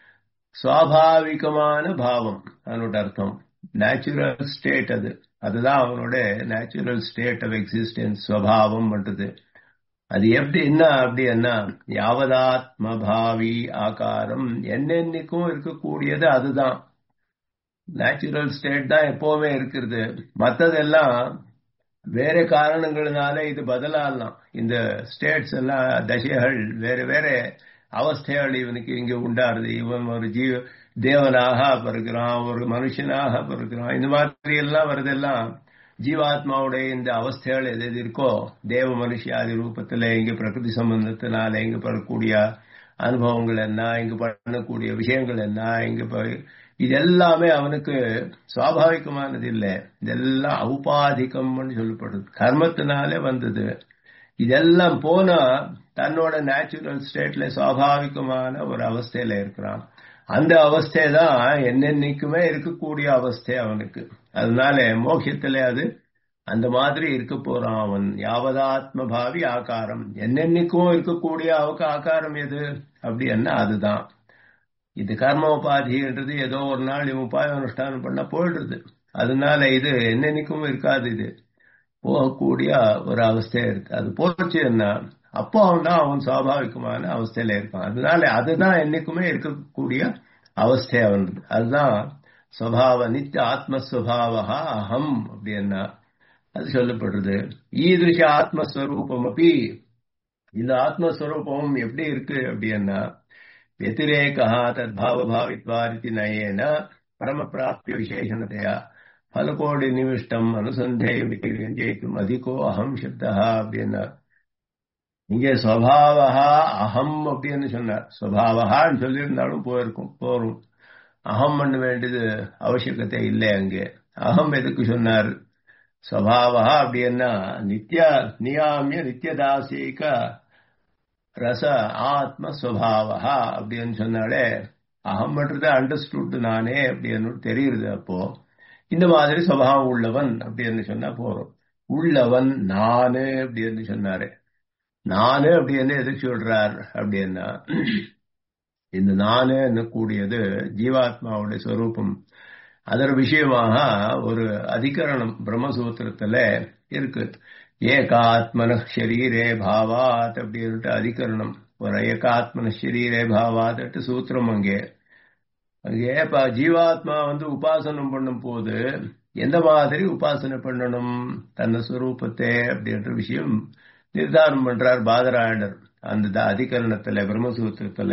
S1: சுவாபாவிகமான பாவம் அதனோட அர்த்தம் நேச்சுரல் ஸ்டேட் அது அதுதான் அவனோட நேச்சுரல் ஸ்டேட் ஆஃப் எக்ஸிஸ்டன்ஸ் ஸ்வபாவம் பண்றது அது எப்படி என்ன அப்படி என்ன யாவதாத்ம பாவி ஆகாரம் என்னென்னைக்கும் இருக்கக்கூடியது அதுதான் நேச்சுரல் ஸ்டேட் தான் எப்பவுமே இருக்கிறது மற்றதெல்லாம் வேற காரணங்கள்னால இது பதிலாகலாம் இந்த ஸ்டேட்ஸ் எல்லாம் தசைகள் வேற வேற அவஸ்தைகள் இவனுக்கு இங்க உண்டாருது இவன் ஒரு ஜீவ தேவனாக பிறகுறான் ஒரு மனுஷனாக பிறகுறான் இந்த மாதிரி எல்லாம் வருதெல்லாம் ஜீவாத்மாவுடைய இந்த அவஸ்தைகள் எது எது இருக்கோ தேவ மனுஷியாதி ரூபத்துல இங்க பிரகிருதி சம்பந்தத்தினால இங்க பெறக்கூடிய அனுபவங்கள் என்ன இங்க பண்ணக்கூடிய விஷயங்கள் என்ன இங்க இது எல்லாமே அவனுக்கு சுவாபாவிகமானது இல்லை இதெல்லாம் ஔபாதிகம்னு சொல்லப்படுது கர்மத்தினாலே வந்தது இதெல்லாம் போனா தன்னோட நேச்சுரல் ஸ்டேட்ல சுவாபாவிகமான ஒரு அவஸ்தையில இருக்கிறான் அந்த அவஸ்தை தான் என்னென்னைக்குமே இருக்கக்கூடிய அவஸ்தை அவனுக்கு அதனால மோட்சத்துல அது அந்த மாதிரி இருக்க போறான் அவன் யாவதாத்ம பாவி ஆகாரம் என்னென்னைக்கும் இருக்கக்கூடிய அவக்கு ஆகாரம் எது அப்படின்னா அதுதான் இது கர்ம உபாதின்றது ஏதோ ஒரு நாள் உபாய அனுஷ்டானம் பண்ணா போயிடுறது அதனால இது என்னென்னைக்கும் இருக்காது இது போகக்கூடிய ஒரு அவஸ்தையா இருக்கு அது போச்சுன்னா அப்போ அவன் தான் அவன் சுவாபாவிகமான அவஸ்தையில இருக்கான் அதனால அதுதான் என்னைக்குமே இருக்கக்கூடிய அவஸ்தை அவன் அதுதான் சுவாவ நித்திய ஆத்மஸ்வபாவா அகம் அப்படின்னா அது சொல்லப்படுறது ஈதிருஷ ஆத்மஸ்வரூபம் அப்படி இந்த ஆத்மஸ்வரூபம் எப்படி இருக்கு அப்படின்னா व्यतिरेकः तद्भावभावित्वारिति नयेन परमप्राप्य विशेषणतया फलकोटिनिविष्टम् अनुसन्धेयमिति व्यञ्जयितुम् अधिको அகம் சப்தः அப்படின்னா இங்கே ஸ்வபாவா அகம் அப்படின்னு சொன்னார் ஸ்வபாவகான்னு சொல்லியிருந்தாலும் போயிருக்கும் போரும் அகம் பண்ண வேண்டியது அவசியக்கத்தை இல்லை அங்கே அகம் எதுக்கு சொன்னார் ஸ்வபாவா அப்படின்னா நித்ய நியாமிய நித்தியதாசிக ரச ஆத்ம ஸ்வபாவா அப்படின்னு சொன்னாலே அகம்ன்றது அண்டர்ஸ்டுட் நானே அப்படின்னு தெரியுது அப்போ இந்த மாதிரி சுவாவம் உள்ளவன் அப்படின்னு சொன்னா போறோம் உள்ளவன் நானு அப்படின்னு சொன்னாரு நானு அப்படின்னு எதுக்கு சொல்றார் அப்படின்னா இந்த நானு கூடியது ஜீவாத்மாவுடைய ஸ்வரூபம் அதர் விஷயமாக ஒரு அதிகரணம் பிரம்மசூத்திரத்துல இருக்கு ஏகாத்மன ஷரீரே பாவாத் அப்படின்ட்டு அதிகரணம் ஒரு ஏகாத்மன ஷரீரே பாவாத் சூத்திரம் அங்கே அங்கே இப்ப ஜீவாத்மா வந்து உபாசனம் பண்ணும் போது எந்த மாதிரி உபாசனை பண்ணணும் தன்ன ஸ்வரூபத்தை அப்படின்ற விஷயம் நிர்தாரம் பண்றார் பாதராயணர் அந்த அதிகரணத்துல பிரம்மசூத்திரத்துல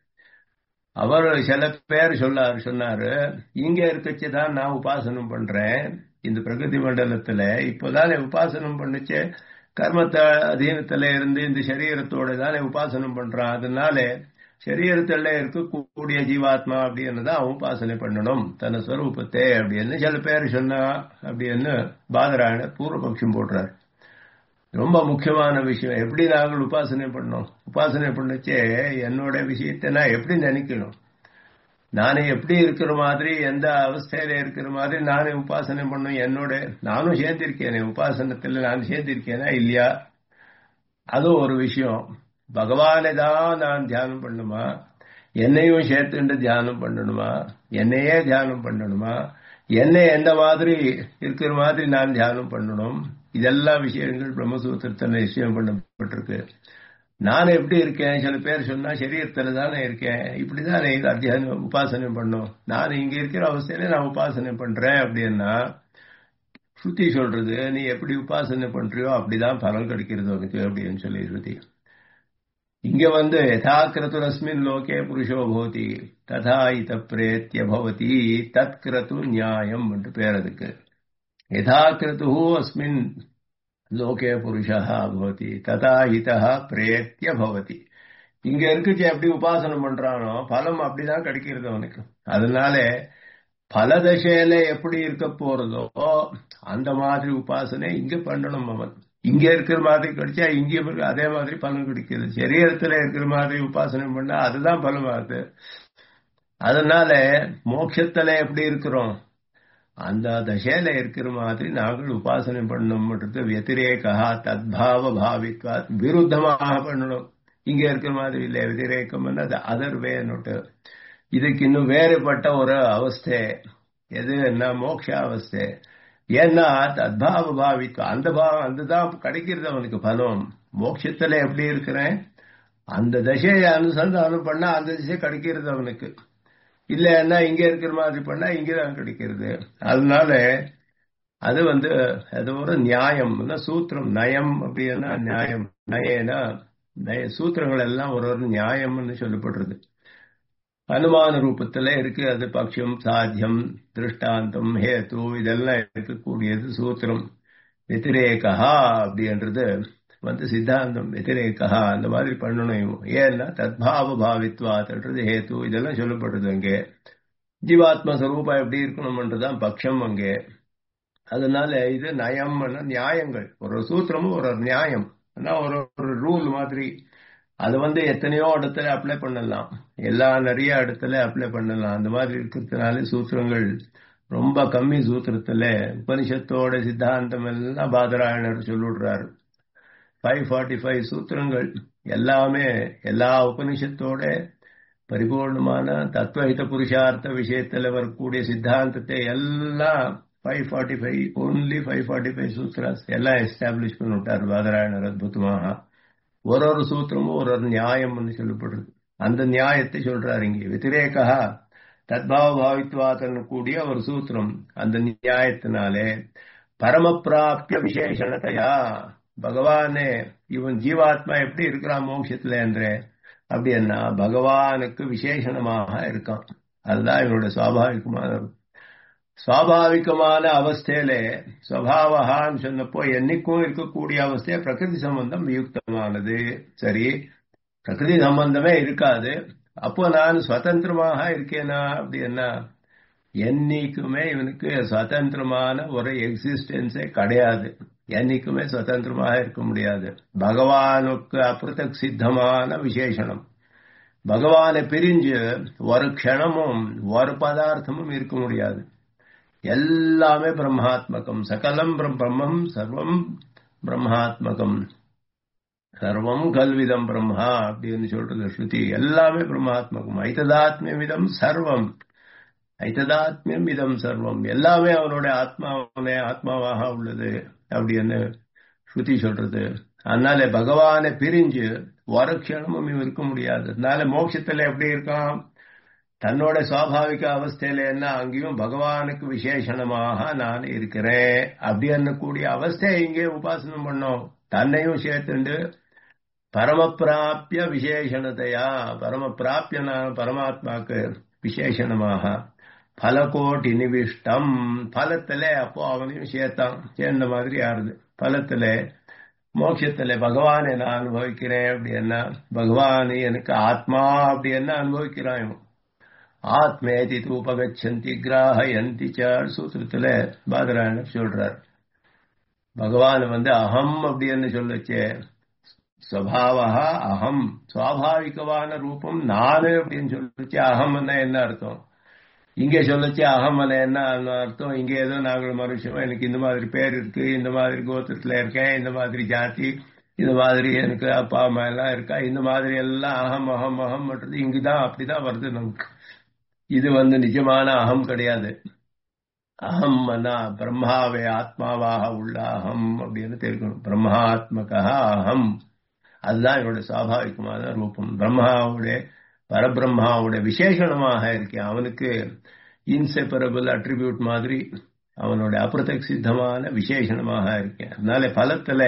S1: அவர் சில பேர் சொன்னார் சொன்னாரு இங்க இருக்கச்சுதான் நான் உபாசனம் பண்றேன் இந்த பிரகிருதி மண்டலத்துல இப்போதானே உபாசனம் பண்ணுச்சு கர்மத்த அதீனத்துல இருந்து இந்த சரீரத்தோட தானே உபாசனம் பண்றான் அதனால சரீரத்துல இருக்கக்கூடிய ஜீவாத்மா அப்படின்னு தான் அவன் உபாசனை பண்ணணும் தன்னை ஸ்வரூபத்தை அப்படின்னு சில பேர் சொன்னா அப்படின்னு பாதராயணர் பூர்வபக்ஷம் போடுறார் ரொம்ப முக்கியமான விஷயம் எப்படி நாங்கள் உபாசனை பண்ணோம் உபாசனை பண்ணச்சே என்னோட விஷயத்தை நான் எப்படி நினைக்கணும் நானே எப்படி இருக்கிற மாதிரி எந்த அவஸ்தையில இருக்கிற மாதிரி நானே உபாசனை பண்ணும் என்னோட நானும் சேர்ந்திருக்கேனே உபாசனத்துல நான் சேர்ந்திருக்கேனா இல்லையா அதுவும் ஒரு விஷயம் பகவானை தான் நான் தியானம் பண்ணுமா என்னையும் சேர்த்துட்டு தியானம் பண்ணணுமா என்னையே தியானம் பண்ணணுமா என்னை எந்த மாதிரி இருக்கிற மாதிரி நான் தியானம் பண்ணணும் இதெல்லாம் விஷயங்கள் பிரம்மசூத்திரத்தில் நிச்சயம் பண்ணப்பட்டிருக்கு நான் எப்படி இருக்கேன் சில பேர் சொன்னா சரீரத்துல தானே இருக்கேன் இப்படிதான் இது அத்தியானம் உபாசனை பண்ணும் நான் இங்க இருக்கிற அவஸ்தையில நான் உபாசனை பண்றேன் அப்படின்னா ஸ்ருதி சொல்றது நீ எப்படி உபாசனை பண்றியோ அப்படிதான் பலன் கிடைக்கிறது உனக்கு அப்படின்னு சொல்லி ஸ்ருதி இங்க வந்து யதா கிரதுரஸ்மின் லோகே புருஷோ பவதி ததா இத பிரேத்திய பவதி தத் கிரது நியாயம் என்று பேர் அதுக்கு யதா கிரது அஸ்மின் லோகே புருஷா பவதி ததா ஹிதா பிரேத்திய பவதி இங்க இருக்குச்சு எப்படி உபாசனம் பண்றானோ பலம் அப்படிதான் கிடைக்கிறது அவனுக்கு அதனால பல தசையில எப்படி இருக்க போறதோ அந்த மாதிரி உபாசனை இங்க பண்ணணும் அவன் இங்க இருக்கிற மாதிரி கிடைச்சா இங்கே அதே மாதிரி பலன் கிடைக்குது சரீரத்துல இருக்கிற மாதிரி உபாசனை பண்ணா அதுதான் பலமாகுது அதனால மோட்சத்துல எப்படி இருக்கிறோம் அந்த தசையில இருக்கிற மாதிரி நாங்கள் உபாசனை பண்ணணும்ன்றது வத்திரேகா தத்பாவ பாவிக்கா விருத்தமாக பண்ணணும் இங்க இருக்கிற மாதிரி இல்லை வத்திரேகம் அது அதர் வேன்னுட்டு இதுக்கு இன்னும் வேறுபட்ட ஒரு அவஸ்தை எது என்ன மோட்ச அவஸ்தை ஏன்னா தத்பாவ பாவிக்கும் அந்த பாவம் அதுதான் கிடைக்கிறது அவனுக்கு பலம் மோட்சத்துல எப்படி இருக்கிறேன் அந்த தசையை அனுசந்தானம் பண்ணா அந்த திசை கிடைக்கிறது அவனுக்கு இல்லைன்னா இங்க இருக்கிற மாதிரி பண்ணா இங்கதான் கிடைக்கிறது அதனால அது வந்து அது ஒரு நியாயம் சூத்திரம் நயம் அப்படின்னா நியாயம் நயனா நய சூத்திரங்கள் எல்லாம் ஒரு ஒரு நியாயம்னு சொல்லப்படுறது அனுமான ரூபத்துல இருக்கு அது பட்சம் சாத்தியம் திருஷ்டாந்தம் ஹேத்து இதெல்லாம் இருக்கக்கூடியது சூத்திரம் வெத்திரேகா அப்படின்றது வந்து சித்தாந்தம் வெத்திரேகா அந்த மாதிரி பண்ணணும் ஏன்னா தத்பாவ பாவித்வாத்ன்றது ஹேத்து இதெல்லாம் சொல்லப்படுறது அங்கே ஜீவாத்ம ஸ்வரூபம் எப்படி இருக்கணும்ன்றதுதான் பட்சம் அங்கே அதனால இது நயம் நியாயங்கள் ஒரு சூத்திரமும் ஒரு நியாயம் ஒரு ஒரு ரூல் மாதிரி அது வந்து எத்தனையோ இடத்துல அப்ளை பண்ணலாம் எல்லா நிறைய இடத்துல அப்ளை பண்ணலாம் அந்த மாதிரி இருக்கிறதுனால சூத்திரங்கள் ரொம்ப கம்மி சூத்திரத்துல உபனிஷத்தோட சித்தாந்தம் எல்லாம் பாதராயணர் சொல்லிடுறாரு ஃபைவ் ஃபார்ட்டி ஃபைவ் சூத்திரங்கள் எல்லாமே எல்லா உபனிஷத்தோட பரிபூர்ணமான தத்துவஹித புருஷார்த்த விஷயத்துல வரக்கூடிய சித்தாந்தத்தை எல்லாம் five forty five only five forty five சூத்ராஸ் எல்லாம் எஸ்டாப்ளிஷ் பண்ணிவிட்டார் பாதராயணர் அற்புதமாக ஒரு ஒரு சூத்திரமும் ஒரு ஒரு நியாயம்னு சொல்லப்படுறது அந்த நியாயத்தை சொல்றாரு இங்கே வத்திரேகா தத்பாவ பாவித்வாதன் கூடிய ஒரு சூத்திரம் அந்த நியாயத்தினாலே பரமப்பிராப்திய விசேஷணத்தையா பகவானே இவன் ஜீவாத்மா எப்படி இருக்கிறான் மோட்சத்துல என்ற அப்படி என்ன பகவானுக்கு விசேஷணமாக இருக்கான் அதுதான் இவனோட சுவாபாவிகமான சுவாபாவிகமான அவஸ்தையில சுவாவகான்னு சொன்னப்போ என்னைக்கும் இருக்கக்கூடிய அவஸ்தைய பிரகிருதி சம்பந்தம் யுக்தமானது சரி பிரகிருதி சம்பந்தமே இருக்காது அப்போ நான் சுதந்திரமாக இருக்கேனா அப்படின்னா என்னைக்குமே இவனுக்கு சுதந்திரமான ஒரு எக்ஸிஸ்டன்ஸே கிடையாது என்னைக்குமே சுதந்திரமாக இருக்க முடியாது பகவானுக்கு அப்பிரதக் சித்தமான விசேஷனம் பகவானை பிரிஞ்சு ஒரு க்ஷணமும் ஒரு பதார்த்தமும் இருக்க முடியாது எல்லாமே பிரம்மாத்மகம் சகலம் பிரம்மம் சர்வம் பிரம்மாத்மகம் சர்வம் கல்விதம் பிரம்மா அப்படின்னு சொல்றது ஸ்ருதி எல்லாமே பிரம்மாத்மகம் ஐததாத்மியமிதம் சர்வம் ஐததாத்மியம் இதம் சர்வம் எல்லாமே அவனோட ஆத்மாவனே ஆத்மாவாக உள்ளது அப்படின்னு ஸ்ருதி சொல்றது அதனால பகவானை பிரிஞ்சு ஒரு க்ஷணமும் இருக்க முடியாது அதனால மோட்சத்துல எப்படி இருக்கான் தன்னோட சுவாபாவிக அவஸ்தையில என்ன அங்கேயும் பகவானுக்கு விசேஷணமாக நான் இருக்கிறேன் அப்படி கூடிய அவஸ்தையை இங்கே உபாசனம் பண்ணோம் தன்னையும் சேர்த்துண்டு பரமப்பிராப்பிய விசேஷணத்தையா பரமப்பிராப்பிய பரமாத்மாக்கு விசேஷணமாக பலகோட்டி நிவிஷ்டம் பலத்துல அப்போ அவனையும் சேர்த்தான் சேர்ந்த மாதிரி ஆறுது பலத்துல மோட்சத்துல பகவானை நான் அனுபவிக்கிறேன் அப்படின்னா பகவான் எனக்கு ஆத்மா அப்படின்னா அனுபவிக்கிறான் இவன் ஆத்மேதி உபகச்சந்தி கிராஹயந்தி சார் சூத்திரத்துல பாதராயணர் சொல்றார் பகவான் வந்து அகம் அப்படின்னு சொல்லச்சே ஸ்வபாவா அகம் சுவாபாவிகமான ரூபம் நானு அப்படின்னு சொல்லச்சு அகம் என்ன அர்த்தம் இங்கே சொல்லச்சு அகம் என்ன அர்த்தம் இங்க ஏதோ நாங்கள் மனுஷன் எனக்கு இந்த மாதிரி பேர் இருக்கு இந்த மாதிரி கோத்திரத்துல இருக்கேன் இந்த மாதிரி ஜாதி இந்த மாதிரி எனக்கு அப்பா அம்மா எல்லாம் இருக்கா இந்த மாதிரி எல்லாம் அகம் அகம் அகம்ன்றது இங்குதான் அப்படிதான் வருது நமக்கு இது வந்து நிஜமான அகம் கிடையாது அகம் பிரம்மாவே ஆத்மாவாக உள்ள அகம் அப்படின்னு தெரிவிக்கணும் பிரம்மாத்மகா அகம் அதுதான் என்னோட சுவாபாவிகமான ரூபம் பிரம்மாவுடைய பரபிரம்மாவுடைய விசேஷணமாக இருக்கேன் அவனுக்கு இன்செப்பரபிள் அட்ரிபியூட் மாதிரி அவனோட அப்பிரதக் சித்தமான விசேஷணமாக இருக்கேன் அதனால பலத்துல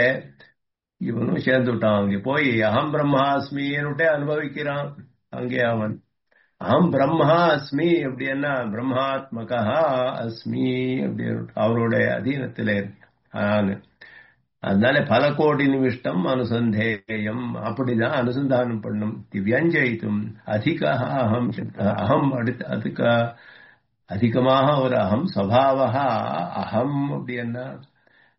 S1: இவனும் சேர்ந்து விட்டான் அங்கே போய் அகம் பிரம்மாஸ்மின்னுட்டே அனுபவிக்கிறான் அங்கே அவன் அகம் பிரம்மா அஸ்மி அப்படின்னா பிரம்மாத்மகா அஸ்மி அப்படின்னு அவருடைய அதீனத்தில் நான் அதனால பல கோடி நிமிஷ்டம் அனுசந்தேயம் அப்படிதான் அனுசந்தானம் பண்ணும் திவ்யஞ்சயித்தும் அதிக அகம் அகம் அடுத்த அதுக்க அதிகமாக ஒரு அகம் சபாவா அகம் அப்படின்னா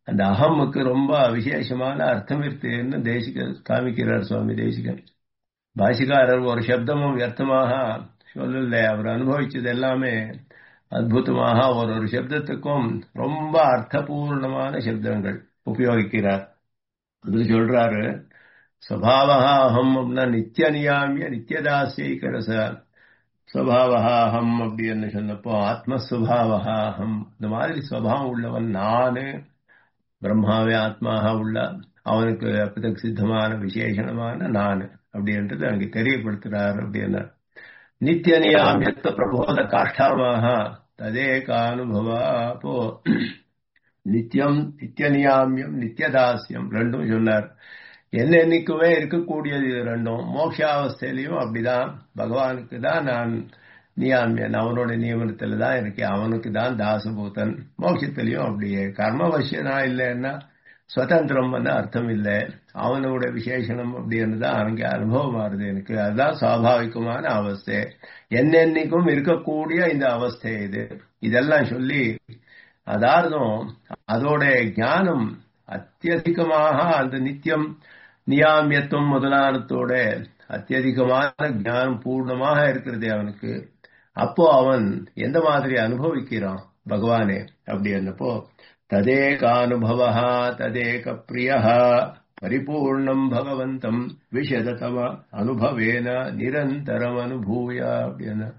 S1: அந்த அகமுக்கு ரொம்ப விசேஷமான அர்த்தம் இருக்குன்னு தேசிக காமிக்கிறார் சுவாமி தேசிகன் பாஷிகாரர் ஒரு சப்தமும் வியர்த்தமாக சொல்லல அவர் அனுபவிச்சது எல்லாமே அற்புதமாக ஒரு ஒரு சப்தத்துக்கும் ரொம்ப அர்த்தபூர்ணமான சப்தங்கள் உபயோகிக்கிறார் அது சொல்றாரு ஸ்வபாவா அகம் அப்படின்னா நித்திய நியாமிய நித்தியதாசியரச ஸ்வபாவா அகம் அப்படின்னு சொன்னப்போ ஆத்மஸ்வபாவா அகம் இந்த மாதிரி ஸ்வபாவம் உள்ளவன் நானு பிரம்மாவே ஆத்மாக உள்ள அவனுக்கு அப்பதற்கு சித்தமான விசேஷணமான நான் அப்படின்றது அங்கே தெரியப்படுத்துறார் அப்படின்னா நித்திய நியாமியத்த பிரபோத காஷ்டாமாக ததேகானுபவா அப்போ நித்தியம் நித்திய நியாமியம் நித்தியதாசியம் ரெண்டும் சொன்னார் என்னென்னைக்குமே இருக்கக்கூடியது இது ரெண்டும் மோட்சாவஸ்தையிலையும் அப்படிதான் பகவானுக்கு தான் நான் நியாமியன் அவனோட நியமனத்துல தான் இருக்கேன் அவனுக்கு தான் தாசபூதன் மோட்சத்திலையும் அப்படியே கர்மவசியனா இல்லைன்னா சுதந்திரம் அர்த்தம் இல்லை அவனோட விசேஷனம் அப்படின்னு தான் அங்கே அனுபவம் ஆறுது எனக்கு அதுதான் சுவாபாவிகமான அவஸ்தை என்னென்னைக்கும் இருக்கக்கூடிய இந்த அவஸ்தை இது இதெல்லாம் சொல்லி அதார்த்தம் அதோட ஞானம் அத்தியதிகமாக அந்த நித்தியம் நியாமியத்துவம் முதலானத்தோட அத்தியதிகமான ஞானம் பூர்ணமாக இருக்கிறது அவனுக்கு அப்போ அவன் எந்த மாதிரி அனுபவிக்கிறான் பகவானே அப்படி என்னப்போ ததேகானுபவ ததேக பிரிய பரிபூர்ணம் பகவந்தம் விஷததம அனுபவேன நிரந்தரம் அனுபூய அப்படின்னு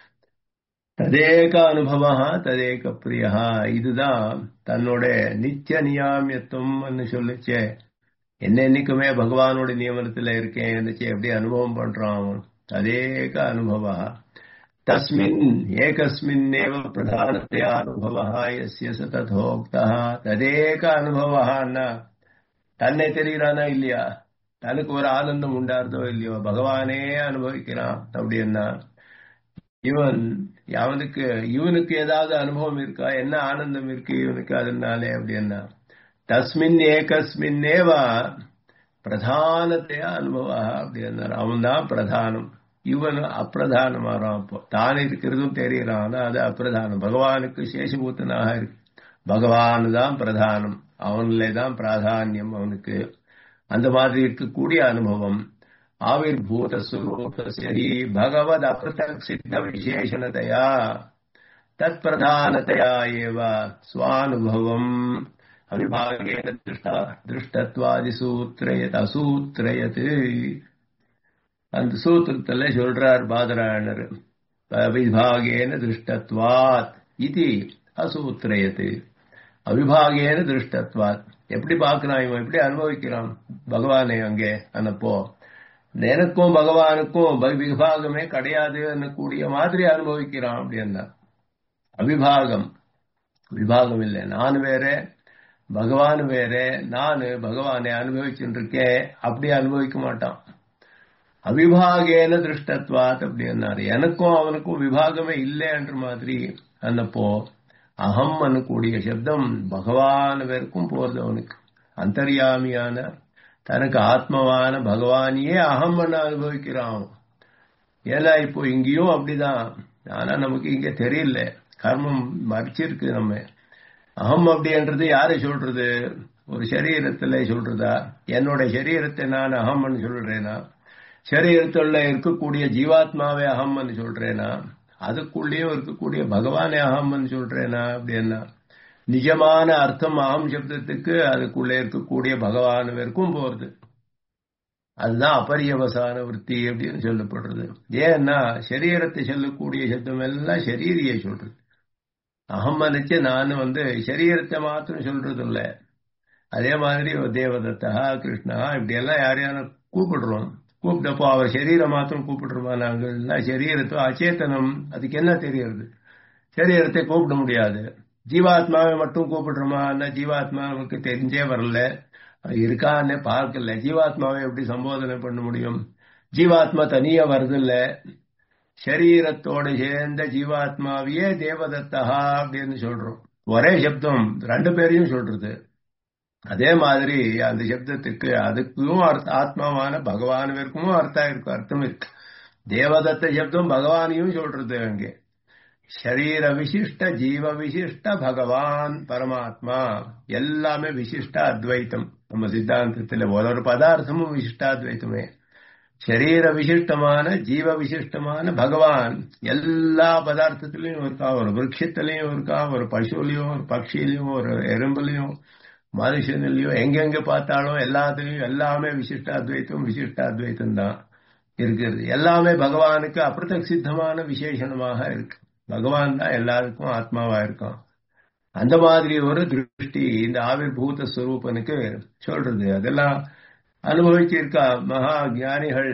S1: ததேக அனுபவ ததேக பிரியா இதுதான் தன்னோட நித்திய நியாமியத்துவம்னு சொல்லிச்சே என்னென்னைக்குமே பகவானோட நியமனத்துல இருக்கேன் எப்படி அனுபவம் பண்றான் அவன் ததேக அனுபவ தஸ்மின் ஏகஸ்மின்னேவ பிரதானத்தையா அனுபவ எஸ்ய சததோக்தா ததேக அனுபவன்னா தன்னை தெரிகிறானா இல்லையா தனக்கு ஒரு ஆனந்தம் உண்டாருதோ இல்லையோ பகவானே அனுபவிக்கிறான் அப்படின்னா இவன் அவனுக்கு இவனுக்கு ஏதாவது அனுபவம் இருக்கா என்ன ஆனந்தம் இருக்கு இவனுக்கு அதனாலே அப்படின்னா தஸ்மின் ஏகஸ்மின்னேவா பிரதானத்தையா அனுபவா அப்படின்னார் அவன் தான் பிரதானம் இவன் அப்பிரதானமாறான் அப்போ தான் இருக்கிறதும் தெரியறான் அது அப்பிரதானம் பகவானுக்கு சேஷபூத்தனாக இருக்கு பகவான் தான் பிரதானம் அவனிலே தான் பிராதானியம் அவனுக்கு அந்த மாதிரி இருக்கக்கூடிய அனுபவம் ஆவிர்பூதஸ்வரூபஸ்ய பகவத் அபிருத்தக் சித்த விசேஷணதையா தத் பிரதானதையா ஏவ ஸ்வானுபவம் அவிபாகேன திருஷ்டா திருஷ்டத்வாதி சூத்திரயத் அசூத்திரயத் அந்த சூத்திரத்துல சொல்றார் பாதராயணர் அவிபாகேன திருஷ்டத்வாத் இது அசூத்திரயத்து அவிபாகேன திருஷ்டத்வாத் எப்படி பார்க்கிறான் இவன் எப்படி அனுபவிக்கிறான் பகவானை அங்கே அனப்போ எனக்கும் பகவானுக்கும் விபாகமே கிடையாது கூடிய மாதிரி அனுபவிக்கிறான் அப்படின்னா அவிபாகம் விபாகம் இல்லை நான் வேற பகவான் வேற நான் பகவானை அனுபவிச்சுட்டு இருக்கேன் அப்படி அனுபவிக்க மாட்டான் அவிபாகேன திருஷ்டத்வாத் அப்படின்னாரு எனக்கும் அவனுக்கும் விபாகமே இல்லை என்ற மாதிரி அன்னப்போ அகம் அனுக்கூடிய சப்தம் பகவான் வரைக்கும் போறது அவனுக்கு அந்தர்யாமியான தனக்கு ஆத்மவான பகவானியே அகம் பண்ண அனுபவிக்கிறான் ஏன்னா இப்போ இங்கேயும் அப்படிதான் ஆனா நமக்கு இங்க தெரியல கர்மம் மறைச்சிருக்கு நம்ம அகம் அப்படின்றது யாரை சொல்றது ஒரு சரீரத்துல சொல்றதா என்னோட சரீரத்தை நான் அகம்னு சொல்றேனா சரீரத்துல இருக்கக்கூடிய ஜீவாத்மாவே அகம்னு சொல்றேனா அதுக்குள்ளேயும் இருக்கக்கூடிய பகவானே அகம்னு சொல்றேனா அப்படின்னா நிஜமான அர்த்தம் அகம் சப்தத்துக்கு அதுக்குள்ளே இருக்கக்கூடிய பகவான் வரைக்கும் போறது அதுதான் அபரியவசான விற்பி அப்படின்னு சொல்லப்படுறது ஏன்னா சரீரத்தை சொல்லக்கூடிய சப்தம் எல்லாம் சரீரியை சொல்றது அகம் நினைச்சு நான் வந்து சரீரத்தை மாத்திரம் சொல்றது இல்ல அதே மாதிரி தேவதத்தா கிருஷ்ணா இப்படி எல்லாம் யாரையான கூப்பிடுறோம் கூப்பிட்டப்போ அவர் சரீரம் மாத்திரம் கூப்பிடுறோமா நாங்கள் சரீரத்தோ அச்சேத்தனம் அதுக்கு என்ன தெரியறது சரீரத்தை கூப்பிட முடியாது ஜீவாத்மாவை மட்டும் கூப்பிடுறோமா ஜீவாத்மா நமக்கு தெரிஞ்சே வரல இருக்கான்னு பார்க்கல ஜீவாத்மாவை எப்படி சம்போதனை பண்ண முடியும் ஜீவாத்மா தனியா வருதில்ல சரீரத்தோட சேர்ந்த ஜீவாத்மாவையே தேவதத்தா அப்படின்னு சொல்றோம் ஒரே சப்தம் ரெண்டு பேரையும் சொல்றது அதே மாதிரி அந்த சப்தத்துக்கு அதுக்கும் ஆத்மாவான பகவானுக்கும் அர்த்தம் இருக்கு அர்த்தம் இருக்கு தேவதத்த சப்தம் பகவானையும் சொல்றது அங்கே சரீர விசிஷ்ட ஜீவ விசிஷ்ட பகவான் பரமாத்மா எல்லாமே விசிஷ்ட அத்வைத்தம் நம்ம சித்தாந்தத்தில் ஒரு பதார்த்தமும் விசிஷ்டாத்வைத்தமே சரீர விசிஷ்டமான ஜீவ விசிஷ்டமான பகவான் எல்லா பதார்த்தத்திலையும் இருக்கா ஒரு விரக்ஷத்திலையும் இருக்கா ஒரு பசுலையும் ஒரு பட்சியிலையும் ஒரு எறும்புலையும் மனுஷனிலையும் எங்கெங்க பார்த்தாலும் எல்லாத்துலயும் எல்லாமே விசிஷ்டாத்வைத்தம் விசிஷ்டாத்வைத்தம் தான் இருக்கிறது எல்லாமே பகவானுக்கு அப்பிரதக் சித்தமான விசேஷணமாக இருக்கு பகவான் தான் எல்லாருக்கும் ஆத்மாவா இருக்கான் அந்த மாதிரி ஒரு திருஷ்டி இந்த ஆவிர்பூத ஸ்வரூபனுக்கு சொல்றது அதெல்லாம் அனுபவிச்சிருக்கா மகா ஞானிகள்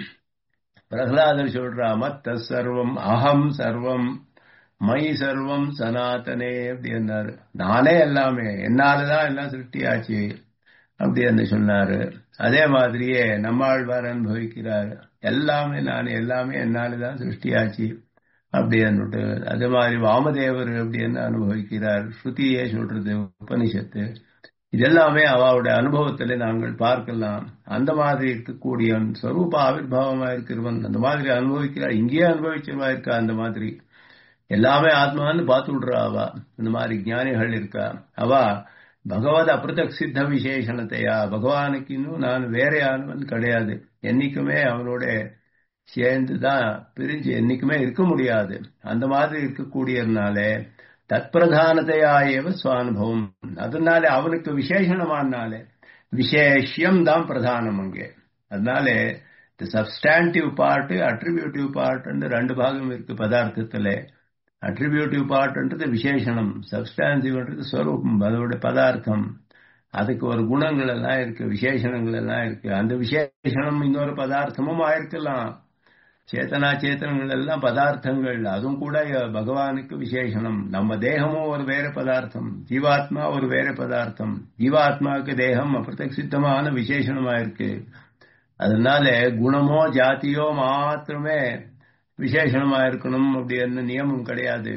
S1: பிரகலாதர் சொல்றா மத்த சர்வம் அகம் சர்வம் மை சர்வம் சனாதனே அப்படின்னாரு நானே எல்லாமே என்னாலதான் எல்லாம் சிருஷ்டியாச்சு அப்படின்னு சொன்னாரு அதே மாதிரியே நம்மாழ்வார் அனுபவிக்கிறார் எல்லாமே நான் எல்லாமே என்னாலதான் சிருஷ்டியாச்சு அப்படின்னுட்டு அதே மாதிரி வாமதேவர் அப்படின்னு அனுபவிக்கிறார் ஸ்ருதியே சொல்றது உபனிஷத்து இதெல்லாமே அவளுடைய அனுபவத்துல நாங்கள் பார்க்கலாம் அந்த மாதிரி இருக்கக்கூடிய ஸ்வரூப ஆவிர்வாவமா இருக்கிறவன் அந்த மாதிரி அனுபவிக்கிறார் இங்கேயே அனுபவிச்சிருவா இருக்கா அந்த மாதிரி எல்லாமே ஆத்மான்னு பார்த்து விடுறா அவ இந்த மாதிரி ஞானிகள் இருக்கா அவ பகவத் அப்பிரதக் சித்த விசேஷணத்தையா பகவானுக்கு இன்னும் நான் வேறையானவன் கிடையாது என்னைக்குமே அவனோட சேர்ந்துதான் பிரிஞ்சு என்னைக்குமே இருக்க முடியாது அந்த மாதிரி இருக்கக்கூடியதுனாலே தற்பிரதானத்தையாயவ சுவானுபவம் அதனால அவனுக்கு விசேஷணமானாலே விசேஷியம் தான் பிரதானம் அங்கே அதனால இந்த சப்ஸ்டாண்டிவ் பார்ட் அட்ரிபியூட்டிவ் பார்ட் ரெண்டு பாகம் இருக்கு பதார்த்தத்துல அட்ரிபியூட்டிவ் பார்ட்ன்றது விசேஷனம் சப்ஸ்டான்சிவ்ன்றது ஸ்வரூபம் அதோட பதார்த்தம் அதுக்கு ஒரு குணங்கள் எல்லாம் இருக்கு விசேஷணங்கள் எல்லாம் இருக்கு அந்த விசேஷனம் இன்னொரு பதார்த்தமும் ஆயிருக்கலாம் சேத்தனா சேத்தனங்கள் எல்லாம் பதார்த்தங்கள் அதுவும் கூட பகவானுக்கு விசேஷனம் நம்ம தேகமும் ஒரு வேற பதார்த்தம் ஜீவாத்மா ஒரு வேற பதார்த்தம் ஜீவாத்மாவுக்கு தேகம் அப்பிரதசித்தமான விசேஷனமா இருக்கு அதனால குணமோ ஜாத்தியோ மாத்திரமே விசேஷனமா இருக்கணும் அப்படின்னு நியமம் கிடையாது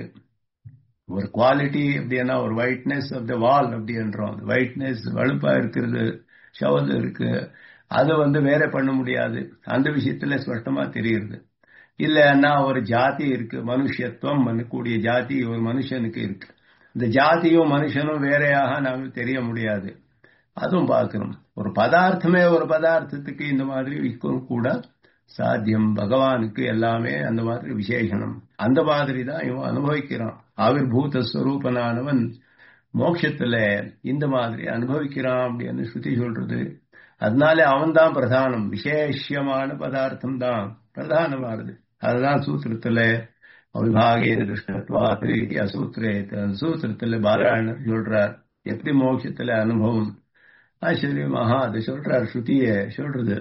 S1: ஒரு குவாலிட்டி அப்படின்னா ஒரு ஒயிட்னஸ் ஆஃப் த வால் அப்படின்றோம் ஒயிட்னஸ் வலுப்பா இருக்கிறது ஷவல் இருக்கு அது வந்து வேற பண்ண முடியாது அந்த விஷயத்துல ஸ்பஷ்டமா தெரியுது இல்லைன்னா ஒரு ஜாதி இருக்கு மனுஷத்துவம் பண்ணக்கூடிய ஜாதி ஒரு மனுஷனுக்கு இருக்கு இந்த ஜாதியும் மனுஷனும் வேறையாக நாங்கள் தெரிய முடியாது அதுவும் பார்க்கிறோம் ஒரு பதார்த்தமே ஒரு பதார்த்தத்துக்கு இந்த மாதிரி விற்கும் கூட சாத்தியம் பகவானுக்கு எல்லாமே அந்த மாதிரி விசேஷனம் அந்த மாதிரி தான் இவன் அனுபவிக்கிறான் ஆவிர்பூத ஸ்வரூபனானவன் மோட்சத்துல இந்த மாதிரி அனுபவிக்கிறான் அப்படின்னு ஸ்ருதி சொல்றது அதனால அவன் தான் பிரதானம் விசேஷமான பதார்த்தம் தான் பிரதானமானது அதுதான் சூத்திரத்துல அவிபாகேன கிருஷ்ணத்வாத்து அசூத்திரே சூத்திரத்துல பாராயணர் சொல்றார் எப்படி மோட்சத்துல அனுபவம் ஆச்சரியமாக அது சொல்றார் ஸ்ருதிய சொல்றது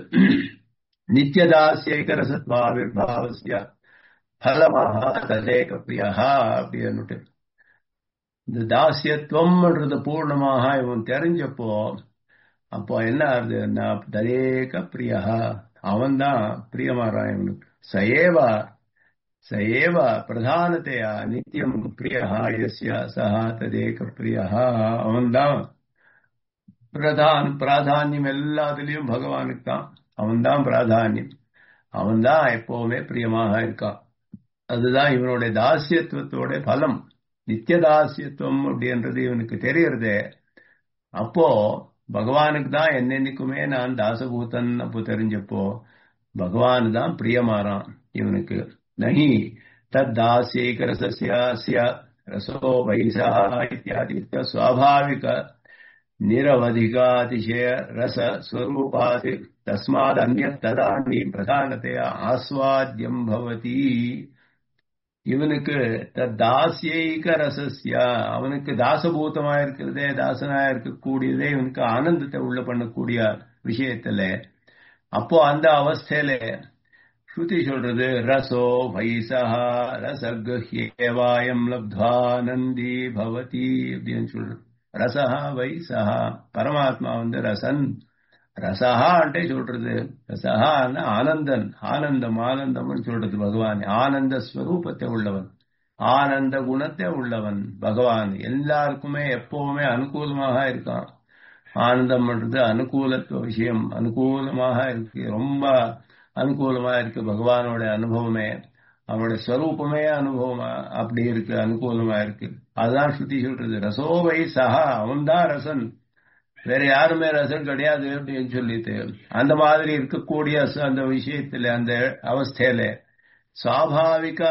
S1: நித்தியதாசியகரசத்வாவிர்பாவசிய பலமாக ததேக பிரியா அப்படின்னுட்டு இந்த தாசியத்துவம்ன்றது பூர்ணமாக இவன் தெரிஞ்சப்போ அப்போ என்ன ஆகுது நான் ததேக பிரியா அவன் தான் பிரியமாறான் இவனுக்கு சயேவா சயேவ பிரதானத்தையா நித்தியம் பிரியா எஸ்யா சஹா ததேக பிரியா அவன் தான் பிரதான் பிராதானியம் எல்லாத்துலயும் பகவானுக்கு தான் அவன் தான் பிராதானியம் அவன் தான் எப்பவுமே பிரியமாக இருக்கான் அதுதான் இவனுடைய தாசியத்துவத்தோட பலம் நித்திய தாசியத்துவம் அப்படின்றது இவனுக்கு தெரியறதே அப்போ பகவானுக்கு தான் என்னென்னைக்குமே நான் தாசபூதன் அப்போ தெரிஞ்சப்போ பகவான் தான் பிரியமாறான் இவனுக்கு நகி தத் தாசியக ரசசிய ரசோ வைசா இத்தியாதி சுவாபாவிக நிரவதிகாதிசய ரச ஸ்வரூபாதி தஸ்மாத் அந்நிய ததானி பிரதானத்தையா ஆஸ்வாத்தியம் பவதி இவனுக்கு தாசியைக ரசஸ்ய அவனுக்கு தாசபூதமா இருக்கிறதே தாசனா இருக்கக்கூடியதே இவனுக்கு ஆனந்தத்தை உள்ள பண்ணக்கூடிய விஷயத்துல அப்போ அந்த அவஸ்தையில ஸ்ருதி சொல்றது ரசோ வைசா ரசகஹ்யேவாயம் லப்த்வானந்தி பவதி அப்படின்னு சொல்றது ரசஹா வைசஹா பரமாத்மா வந்து ரசன் ரசஹா அண்டே சொல்றது ரசஹான்னா ஆனந்தன் ஆனந்தம் ஆனந்தம்னு சொல்றது பகவான் ஆனந்த ஸ்வரூபத்தை உள்ளவன் ஆனந்த குணத்தை உள்ளவன் பகவான் எல்லாருக்குமே எப்பவுமே அனுகூலமாக இருக்கான் ஆனந்தம் பண்றது அனுகூலத்துவ விஷயம் அனுகூலமாக இருக்கு ரொம்ப அனுகூலமா இருக்கு பகவானோட அனுபவமே அவனுடைய ஸ்வரூபமே அனுபவமா அப்படி இருக்கு அனுகூலமா இருக்கு அதுதான் ஸ்ருதி சொல்றது ரசோவை சஹா அவன்தான் ரசன் வேற யாருமே ரசன் கிடையாது அப்படின்னு சொல்லிட்டு அந்த மாதிரி இருக்கக்கூடிய அந்த விஷயத்துல அந்த அவஸ்தையில சுவாபாவிக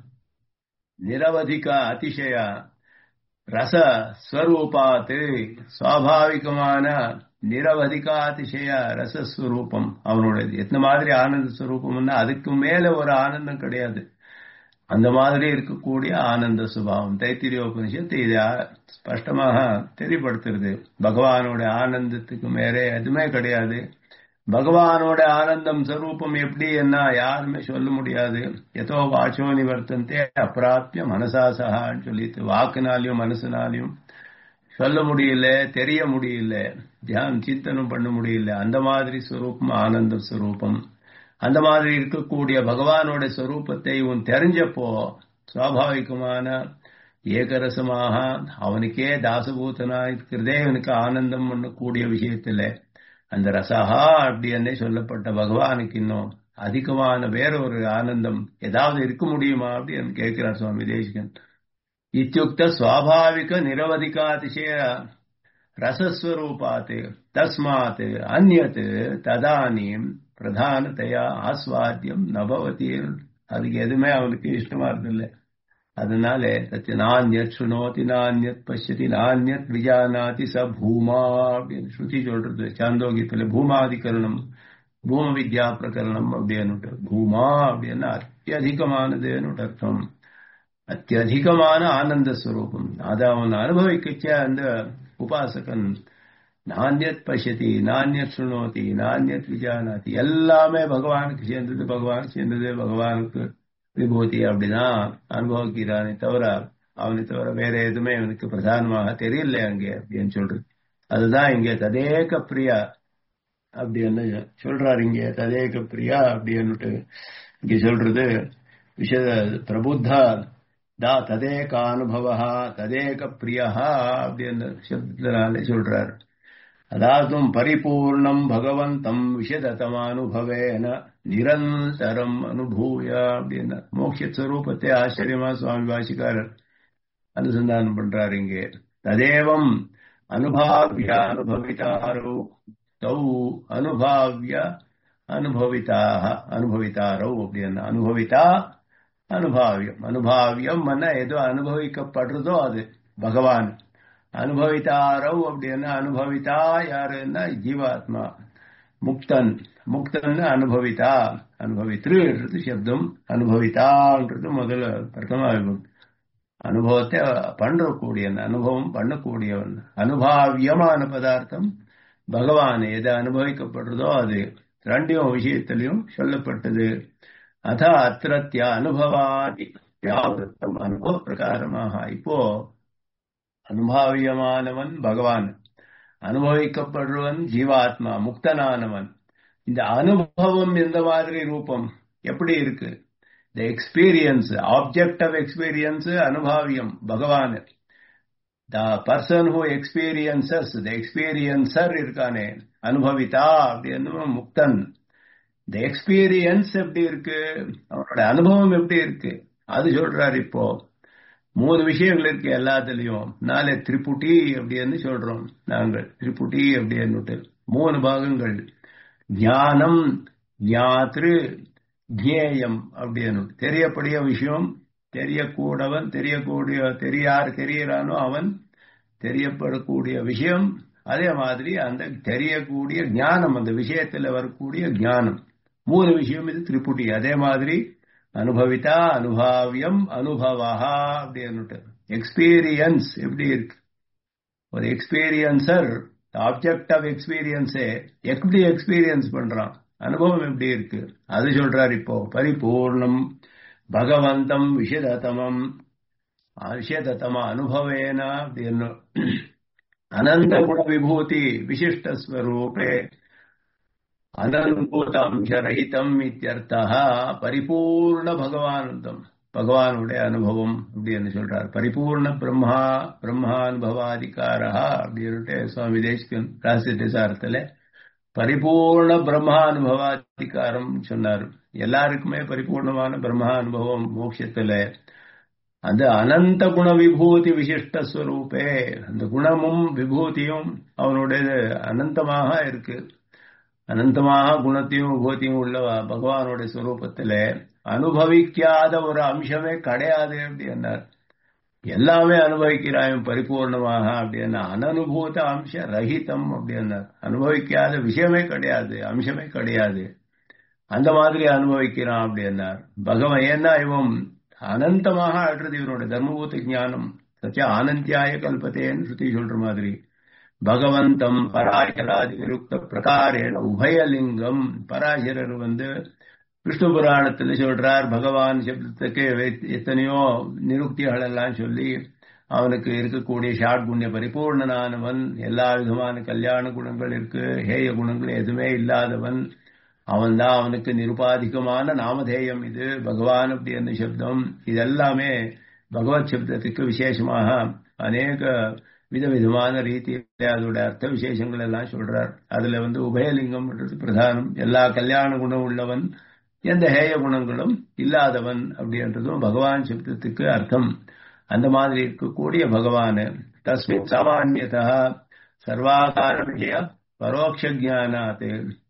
S1: நிரவதிக அதிசய ரச ஸ்வரூபாத்து சுவாபாவிகமான நிரவதிகாதிசய ரசஸ்வரூபம் அவனுடையது எத்தனை மாதிரி ஆனந்த ஸ்வரூபம்னா அதுக்கு மேல ஒரு ஆனந்தம் கிடையாது அந்த மாதிரி இருக்கக்கூடிய ஆனந்த சுபாவம் தைத்திரிய உபனிஷத்து இதை ஸ்பஷ்டமாக தெரியப்படுத்துறது பகவானோட ஆனந்தத்துக்கு மேல எதுவுமே கிடையாது பகவானோட ஆனந்தம் ஸ்வரூபம் எப்படி என்ன யாருமே சொல்ல முடியாது எதோ வாச்சோ நிவர்த்தந்தே அப்பிராப்பிய மனசாசகான்னு சொல்லிட்டு வாக்குனாலையும் மனசுனாலையும் சொல்ல முடியல தெரிய முடியல தியானம் சிந்தனம் பண்ண முடியல அந்த மாதிரி ஸ்வரூபம் ஆனந்த ஸ்வரூபம் அந்த மாதிரி இருக்கக்கூடிய பகவானோட ஸ்வரூபத்தை உன் தெரிஞ்சப்போ சுவாபாவிகமான ஏகரசமாக அவனுக்கே தாசபூதனா இருக்கிறதே இவனுக்கு ஆனந்தம் பண்ணக்கூடிய விஷயத்துல அந்த ரசஹா அப்படின்னு சொல்லப்பட்ட பகவானுக்கு இன்னும் அதிகமான வேற ஒரு ஆனந்தம் ஏதாவது இருக்க முடியுமா அப்படின்னு கேட்கிறார் சுவாமி தேசிகன் இத்தியுக்த சுவாபாவிக நிரவதிகாதிசய ரசஸ்வரூபாத் தஸ்மாத் அந்நத் ததானீம் பிரதானத்தையா ஆஸ்வாத்தியம் நபவதி அதுக்கு எதுவுமே அவனுக்கு இஷ்டமா இருந்தில்லை அதனால தச்சு நானியத் சுனோதி நானியத் பசியதி நானியத் விஜானாதி ச பூமா அப்படின்னு ஸ்ருதி சொல்றது சாந்தோகியத்துல பூமாதிகரணம் பூம வித்யா பிரகரணம் அப்படின்னு பூமா அப்படின்னா அத்தியதிகமானதுன்னு அர்த்தம் அத்தியதிகமான ஆனந்த ஸ்வரூபம் அதை அவன் அனுபவிக்கச்ச அந்த உபாசகன் நானியத் பசியதி நானியத் சுனோதி நானியத் விஜானாதி எல்லாமே பகவானுக்கு சேர்ந்தது பகவானுக்கு சேர்ந்தது பகவானுக்கு விபூதி அப்படிதான் அனுபவிக்கிறானே தவிர அவனை தவிர வேற எதுவுமே அவனுக்கு பிரதானமாக தெரியல அங்கே அப்படின்னு சொல்றது அதுதான் இங்க ததேக பிரியா அப்படின்னு சொல்றாரு இங்க ததேக பிரியா அப்படின்னுட்டு இங்க சொல்றது விஷய பிரபுத்தா தா ததேக அனுபவா ததேக பிரியா அப்படின்னு சப்தத்தினாலே சொல்றாரு அதாவது பரிபூர்ணம் பகவந்தம் விஷதத்தமானுபவேன நிரந்தரம் அனுபூய அப்படின்னா மோட்ச ஸ்வரூபத்தை ஆச்சரியமா சுவாமி பாஷிக்காரர் அனுசந்தானம் பண்றாரு இங்கே ததேவம் அனுபாவிய அனுபவித்தாரோ தௌ அனுபாவிய அனுபவிதாக அனுபவித்தாரோ அப்படின்னா அனுபவித்தா அனுபாவியம் அனுபாவியம் மன ஏதோ அனுபவிக்கப்படுறதோ அது பகவான் அனுபவித்தாரோ அப்படின்னா அனுபவித்தா யாருன்னா ஜீவாத்மா முக்தன் முக்தன் அனுபவித்தா அனுபவித்ருன்றது சப்தம் அனுபவித்தான்றது முதல்ல பிரதமா அனுபவத்தை பண்றக்கூடியவன் அனுபவம் பண்ணக்கூடியவன் அனுபாவியமான பதார்த்தம் பகவான் எது அனுபவிக்கப்படுறதோ அது ரெண்டையும் விஷயத்திலையும் சொல்லப்பட்டது அத அத்திரத்திய அனுபவாதி வியாவிருத்தம் அனுபவ பிரகாரமாக இப்போ அனுபவியமானவன் பகவான் அனுபவிக்கப்படுவன் ஜீவாத்மா முக்தனானவன் இந்த அனுபவம் எந்த மாதிரி ரூபம் எப்படி இருக்கு the experience object of experience அனுபவியம் பகவான் the person who experiences the experiencer இருக்கானே அனுபவித்தா அப்படின்னு முக்தன் இந்த எக்ஸ்பீரியன்ஸ் எப்படி இருக்கு அவனோட அனுபவம் எப்படி இருக்கு அது சொல்றாரு இப்போ மூணு விஷயங்கள் இருக்கு எல்லாத்துலயும் நாளை திரிபுட்டி அப்படின்னு சொல்றோம் நாங்கள் திரிபுட்டி அப்படின்னு மூணு பாகங்கள் ஞானம் ஞாத்ரு ஜேயம் அப்படின்னு தெரியப்படிய விஷயம் தெரியக்கூடவன் தெரியக்கூடிய தெரியார் தெரியறானோ அவன் தெரியப்படக்கூடிய விஷயம் அதே மாதிரி அந்த தெரியக்கூடிய ஞானம் அந்த விஷயத்துல வரக்கூடிய ஞானம் மூணு விஷயம் இது திரிபுட்டி அதே மாதிரி அனுபவித்தா அனுபாவியம் அனுபவா அப்படின்னு எக்ஸ்பீரியன்ஸ் எப்படி இருக்கு ஒரு எக்ஸ்பீரியன்சர் ஆப்ஜெக்ட் ஆஃப் எக்ஸ்பீரியன்ஸே எப்படி எக்ஸ்பீரியன்ஸ் பண்றான் அனுபவம் எப்படி இருக்கு அது சொல்றாரு இப்போ பரிபூர்ணம் பகவந்தம் விஷததமம் விஷததம அனுபவேன அப்படின்னு அனந்த குண விபூதி விசிஷ்ட ஸ்வரூபே அனந்தூதாம்சரகிதம் இத்தியர்த்தா பரிபூர்ண பகவானந்தம் பகவானுடைய அனுபவம் அப்படின்னு சொல்றார் பரிபூர்ண பிரம்மா பிரம்மானுபவாதிகாரா அப்படின்ட்டு சுவாமி தேசிகன் ராசிசாரத்துல பரிபூர்ண பிரம்மானுபவாதிகாரம் சொன்னார் எல்லாருக்குமே பரிபூர்ணமான பிரம்மா அனுபவம் மோட்சத்துல அந்த அனந்த குண விபூதி விசிஷ்ட ஸ்வரூபே அந்த குணமும் விபூதியும் அவனுடைய அனந்தமாக இருக்கு அனந்தமாக குணத்தையும் விபூதியும் உள்ள பகவானுடைய ஸ்வரூபத்துல அனுபவிக்காத ஒரு அம்சமே கிடையாது அப்படின்னார் எல்லாமே அனுபவிக்கிறாயும் பரிபூர்ணமாக அப்படின்னா அனனுபூத அம்ச ரஹிதம் அப்படின்னார் அனுபவிக்காத விஷயமே கிடையாது அம்சமே கிடையாது அந்த மாதிரி அனுபவிக்கிறான் அப்படின்னார் பகவான் ஏன்னா இவன் அனந்தமாக ஆடுறது இவனுடைய தர்மபூத ஞானம் சச்ச ஆனந்தியாய கல்பத்தேன்னு சுத்தி சொல்ற மாதிரி பகவந்தம் பராசராதி விருக்த பிரகாரேன உபயலிங்கம் பராசரர் வந்து விஷ்ணு புராணத்துல சொல்றார் பகவான் சப்தத்துக்கு எத்தனையோ நிருக்திகள் எல்லாம் சொல்லி அவனுக்கு இருக்கக்கூடிய ஷாட் குண்ய பரிபூர்ணனானவன் எல்லா விதமான கல்யாண குணங்கள் இருக்கு ஹேய குணங்கள் எதுவுமே இல்லாதவன் அவன் தான் அவனுக்கு நிருபாதிகமான நாமதேயம் இது பகவான் அப்படி அந்த சப்தம் இதெல்லாமே பகவத் சப்தத்துக்கு விசேஷமாக அநேக விதவிதமான ரீதியில அதோட அர்த்த விசேஷங்கள் எல்லாம் சொல்றார் அதுல வந்து உபயலிங்கம் பிரதானம் எல்லா கல்யாண குணம் உள்ளவன் எந்த ஹேய குணங்களும் இல்லாதவன் அப்படின்றதும் பகவான் சப்தத்துக்கு அர்த்தம் அந்த மாதிரி இருக்கக்கூடிய பகவான் தஸ்மின் சாமானியதா சர்வாகார விஷய பரோட்ச ஜானாத்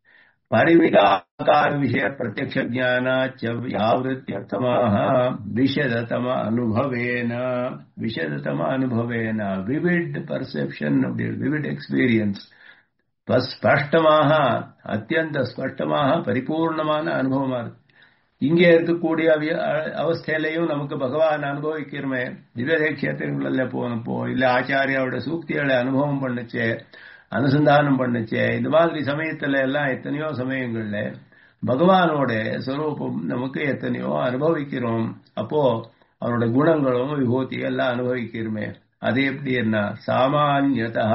S1: பரிவிகாकार विषय प्रत्यक्ष ज्ञानाच यावृत्यर्थमाः विशदतम अनुभवेन विशदतम अनुभवेन विविड परसेप्शन विविड एक्सपीरियंस ஸ்பஷ்டமாக அத்தியந்த ஸ்பஷ்டமாக பரிபூர்ணமான அனுபவமா இருக்கு இங்கே இருக்கக்கூடிய அவஸ்தையிலையும் நமக்கு பகவான் அனுபவிக்கிறோமே திவ்ய கஷேத்திரங்கள்ல போனப்போ இல்ல ஆச்சாரியாவோட சூக்திகளை அனுபவம் பண்ணுச்சே அனுசந்தானம் பண்ணுச்சே இந்த மாதிரி சமயத்துல எல்லாம் எத்தனையோ சமயங்கள்ல பகவானோட ஸ்வரூபம் நமக்கு எத்தனையோ அனுபவிக்கிறோம் அப்போ அவனோட குணங்களும் விபூதி எல்லாம் அனுபவிக்கிறோமே அது எப்படி என்ன சாமானியதா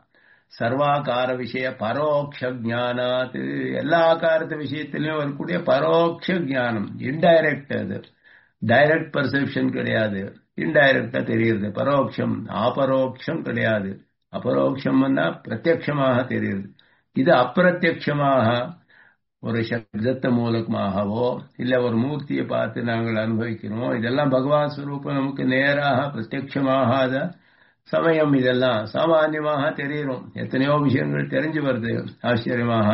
S1: சர்வாகார விஷய பரோட்ச ஜானாத் எல்லா ஆகாரத்து விஷயத்திலையும் வரக்கூடிய பரோட்ச ஜானம் இன்டைரக்ட் அது டைரக்ட் பர்செப்ஷன் கிடையாது இன்டைரக்டா தெரியுது பரோட்சம் அபரோக்ஷம் கிடையாது அபரோக்ஷம்னா பிரத்யட்சமாக தெரியுது இது அப்பிரத்யட்சமாக ஒரு சப்தத்த மூலமாகவோ இல்ல ஒரு மூர்த்தியை பார்த்து நாங்கள் அனுபவிக்கிறோமோ இதெல்லாம் பகவான் ஸ்வரூபம் நமக்கு நேராக பிரத்யட்சமாகாத சமயம் இதெல்லாம் சாமானியமாக தெரியும் எத்தனையோ விஷயங்கள் தெரிஞ்சு வருது ஆச்சரியமாக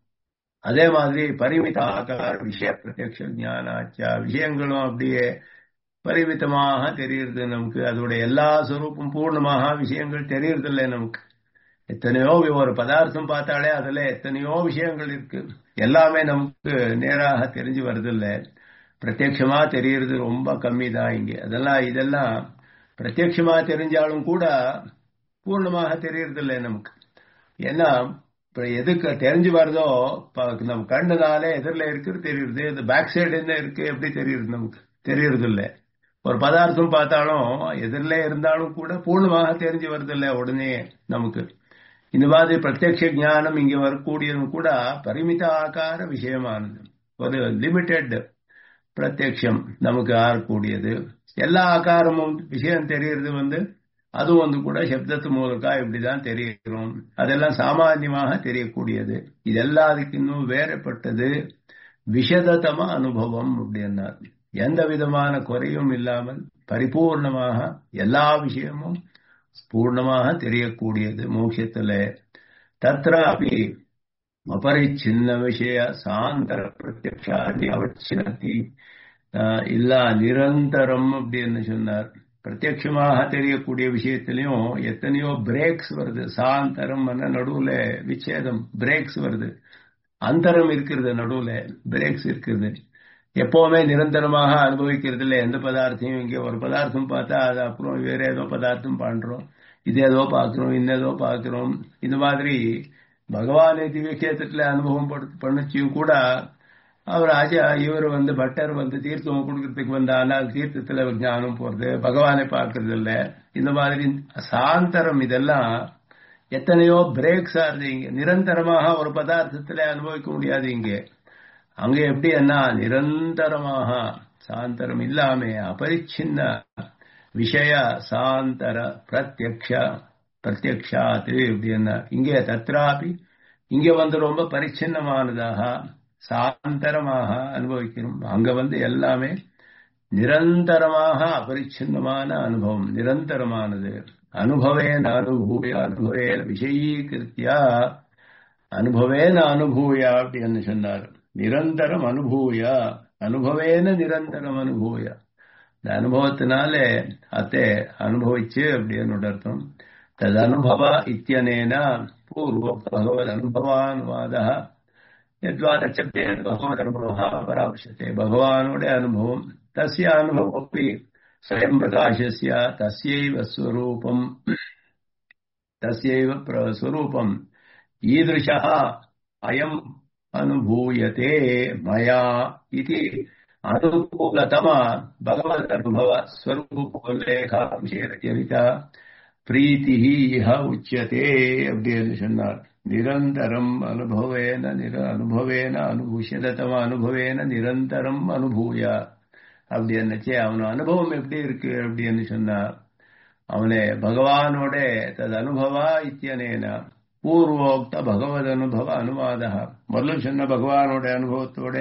S1: அதே மாதிரி பரிமித ஆகார விஷய பிரத்யக்ஷ ஞானாச்சா விஷயங்களும் அப்படியே பரிமிதமாக தெரியுது நமக்கு அதோட எல்லா ஸ்வரூப்பும் பூர்ணமாக விஷயங்கள் தெரியறதில்லை நமக்கு எத்தனையோ ஒரு பதார்த்தம் பார்த்தாலே அதுல எத்தனையோ விஷயங்கள் இருக்கு எல்லாமே நமக்கு நேராக தெரிஞ்சு வருதில்லை பிரத்யட்சமா தெரியறது ரொம்ப கம்மி தான் இங்க அதெல்லாம் இதெல்லாம் பிரத்யட்சமா தெரிஞ்சாலும் கூட பூர்ணமாக தெரியறதில்லை நமக்கு ஏன்னா இப்ப எதுக்கு தெரிஞ்சு வருதோ நம்ம கண்ணுனாலே எதிரில் இருக்கிறது தெரியுது இந்த பேக் சைடு என்ன இருக்கு எப்படி தெரியுது நமக்கு தெரியறது இல்லை ஒரு பதார்த்தம் பார்த்தாலும் எதிரில் இருந்தாலும் கூட பூர்ணமாக தெரிஞ்சு வருதில்லை உடனே நமக்கு இந்த மாதிரி பிரத்யக்ஷ ஞானம் இங்க வரக்கூடியதும் கூட பரிமித ஆகார விஷயமானது ஒரு லிமிட்டெட் பிரத்யக்ஷம் நமக்கு ஆறக்கூடியது எல்லா ஆகாரமும் விஷயம் தெரியறது வந்து அதுவும் வந்து கூட சப்தத்து மூலக்கா இப்படிதான் தெரிகிறோம் அதெல்லாம் சாமானியமாக தெரியக்கூடியது இது எல்லாத்துக்கு இன்னும் வேறுபட்டது விஷதத்தம அனுபவம் அப்படின்னார் எந்த விதமான குறையும் இல்லாமல் பரிபூர்ணமாக எல்லா விஷயமும் பூர்ணமாக தெரியக்கூடியது மோட்சத்துல தத்ராபி அபரிச்சின்ன விஷய சாந்தர பிரத்யக்ஷாதி அவசியத்தி இல்ல நிரந்தரம் அப்படின்னு சொன்னார் பிரத்யட்சமாக தெரியக்கூடிய விஷயத்திலையும் எத்தனையோ பிரேக்ஸ் வருது சாந்தரம் நடுவுல விச்சேதம் பிரேக்ஸ் வருது அந்தரம் இருக்கிறது நடுவுல பிரேக்ஸ் இருக்குது எப்பவுமே நிரந்தரமாக அனுபவிக்கிறது இல்லை எந்த பதார்த்தையும் இங்கே ஒரு பதார்த்தம் பார்த்தா அது அப்புறம் வேற ஏதோ பதார்த்தம் பண்றோம் இது ஏதோ பார்க்கிறோம் இன்னேதோ பார்க்கிறோம் இந்த மாதிரி பகவானை திவ்ய கஷேத்திரத்துல அனுபவம் பண்ணிச்சியும் கூட அவர் ஆச்சா இவர் வந்து பட்டர் வந்து தீர்த்தம் கொடுக்கறதுக்கு வந்த ஆனால் தீர்த்தத்துல ஞானம் போறது பகவானை பார்க்கறது இல்ல இந்த மாதிரி சாந்தரம் இதெல்லாம் எத்தனையோ பிரேக்ஸ் ஆறுது இங்க நிரந்தரமாக ஒரு பதார்த்தத்துல அனுபவிக்க முடியாது இங்கே அங்க எப்படி என்ன நிரந்தரமாக சாந்தரம் இல்லாம அபரிச்சின்ன விஷய சாந்தர பிரத்யக்ஷ பிரத்யக்ஷாத்து இப்படி என்ன இங்கே தத்ராபி இங்க வந்து ரொம்ப பரிச்சின்னமானதாக சாந்தரமாக அனுபவிக்கிறோம் அங்க வந்து எல்லாமே நிரந்தரமாக அபரிச்சின்னமான அனுபவம் நிரந்தரமானது அனுபவேன அனுபூய அனுபவேன விஷயீகிருத்தியா அனுபவேன அனுபூய அப்படின்னு சொன்னார் நிரந்தரம் அனுபூய அனுபவேன நிரந்தரம் அனுபூய இந்த அனுபவத்தினாலே அத்தை அனுபவிச்சு அப்படின்னு அர்த்தம் தது அனுபவ இத்தியனேன பூர்வ பகவத் அனுபவானுவாத யத்வாதச்சப்தேன பகவத் அனுபவ பராமர்சத்தை பகவானுடைய அனுபவம் தஸ்ய அனுபவப்பி स्वयं प्रकाशस्य तस्यैव स्वरूपम् तस्यैव स्वरूपम् ईदृशः अयम् अनुभूयते मया इति अनुकूलतम भगवदनुभव स्वरूपोल्लेखांशेरचरित பிரீத்திஹி இஹ உச்சதே அப்படின்னு சொன்னார் நிரந்தரம் அனுபவேன நிர அனுபவேன அனுபூஷதத்தம அனுபவேன நிரந்தரம் அனுபூய அப்படி என்னச்சே அவன் அனுபவம் எப்படி இருக்கு அப்படின்னு சொன்னா அவனே பகவானோட தது அனுபவா இத்தியனேன பூர்வோக்த பகவத் அனுபவ அனுவாத முதல்ல சொன்ன பகவானோட அனுபவத்தோட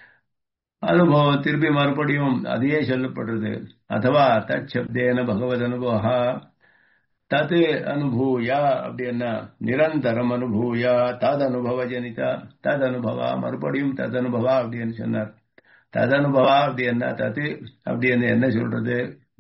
S1: அனுபவம் திருப்பி மறுபடியும் அதையே சொல்லப்படுறது அதுவா தத் சப்தேன பகவத் அனுபவா தத் அனுபூயா அப்படின்னா நிரந்தரம் அனுபூயா தத் அனுபவ ஜனிதா தத் அனுபவா மறுபடியும் தத் அனுபவா அப்படின்னு சொன்னார் ததனுபவா அப்படி என்ன தது அப்படின்னு என்ன சொல்றது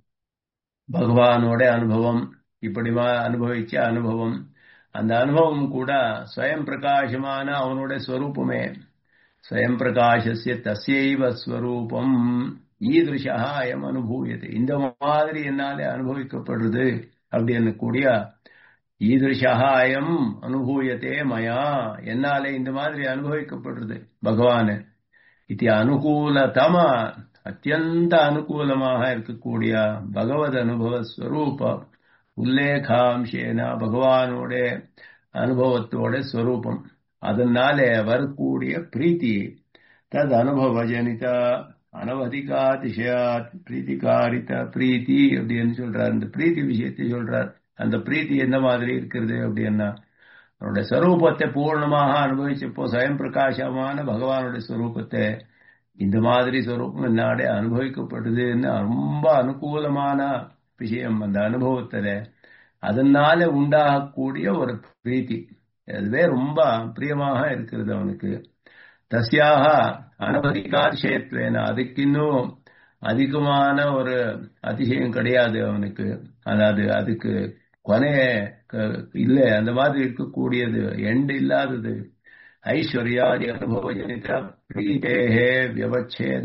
S1: பகவானோட அனுபவம் இப்படிமா அனுபவிச்ச அனுபவம் அந்த அனுபவம் கூட ஸ்வயம் பிரகாசமான அவனோட ஸ்வரூபமே ஸ்வயம் பிரகாசிய தஸ்யைவ ஸ்வரூபம் ஈதிருஷா அயம் அனுபூயது இந்த மாதிரி என்னாலே அனுபவிக்கப்படுறது அப்படின்னு கூடிய ஈதிருஷா அயம் அனுபூயத்தே மயா என்னாலே இந்த மாதிரி அனுபவிக்கப்படுறது பகவான் இது அனுகூலதம அத்தியந்த அனுகூலமாக இருக்கக்கூடிய பகவத் அனுபவ ஸ்வரூப உல்லேகாம்சேன பகவானோட அனுபவத்தோட ஸ்வரூபம் அதனாலே வரக்கூடிய பிரீத்தி தது அனுபவ ஜனித அனவதிகாதிசயா பிரீத்திகாரித பிரீத்தி அப்படின்னு சொல்றார் அந்த பிரீத்தி விஷயத்தை சொல்றார் அந்த பிரீத்தி எந்த மாதிரி இருக்கிறது அப்படின்னா அவனுடைய ஸ்வரூபத்தை பூர்ணமாக அனுபவிச்சப்போ ஸ்வயம் பிரகாசமான பகவானுடைய ஸ்வரூபத்தை இந்த மாதிரி ஸ்வரூபம் என்னாடே அனுபவிக்கப்படுதுன்னு ரொம்ப அனுகூலமான விஷயம் அந்த அனுபவத்துல அதனால உண்டாகக்கூடிய ஒரு பிரீத்தி அதுவே ரொம்ப பிரியமாக இருக்கிறது அவனுக்கு தஸ்யாக அனவதிகாதிசயத்வேன அதுக்கு இன்னும் அதிகமான ஒரு அதிசயம் கிடையாது அவனுக்கு அதாவது அதுக்கு கொனைய இல்ல அந்த மாதிரி இருக்கக்கூடியது எண்டு இல்லாதது ஐஸ்வர்யாதி அனுபவ ஜனித பிரீதேகே வியவச்சேத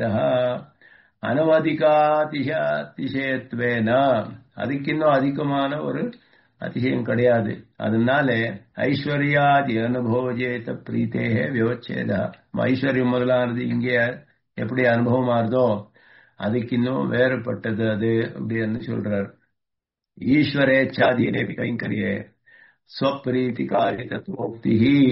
S1: அனவதிகாதிசயத்வேன அதுக்கின்னும் அதிகமான ஒரு அதிசயம் கிடையாது அதனால ஐஸ்வர்யாதி அனுபவஜேத பிரீத்தேகே வியவச்சேத ஐஸ்வர்யம் முதலானது இங்கே எப்படி அனுபவமாறுதோ அதுக்கு இன்னும் வேறுபட்டது அது அப்படின்னு சொல்றார் ஈஸ்வரேச்சாதீனே கைங்கரியே ஸ்வப்ரீதிகாரி தத்துவோக்தி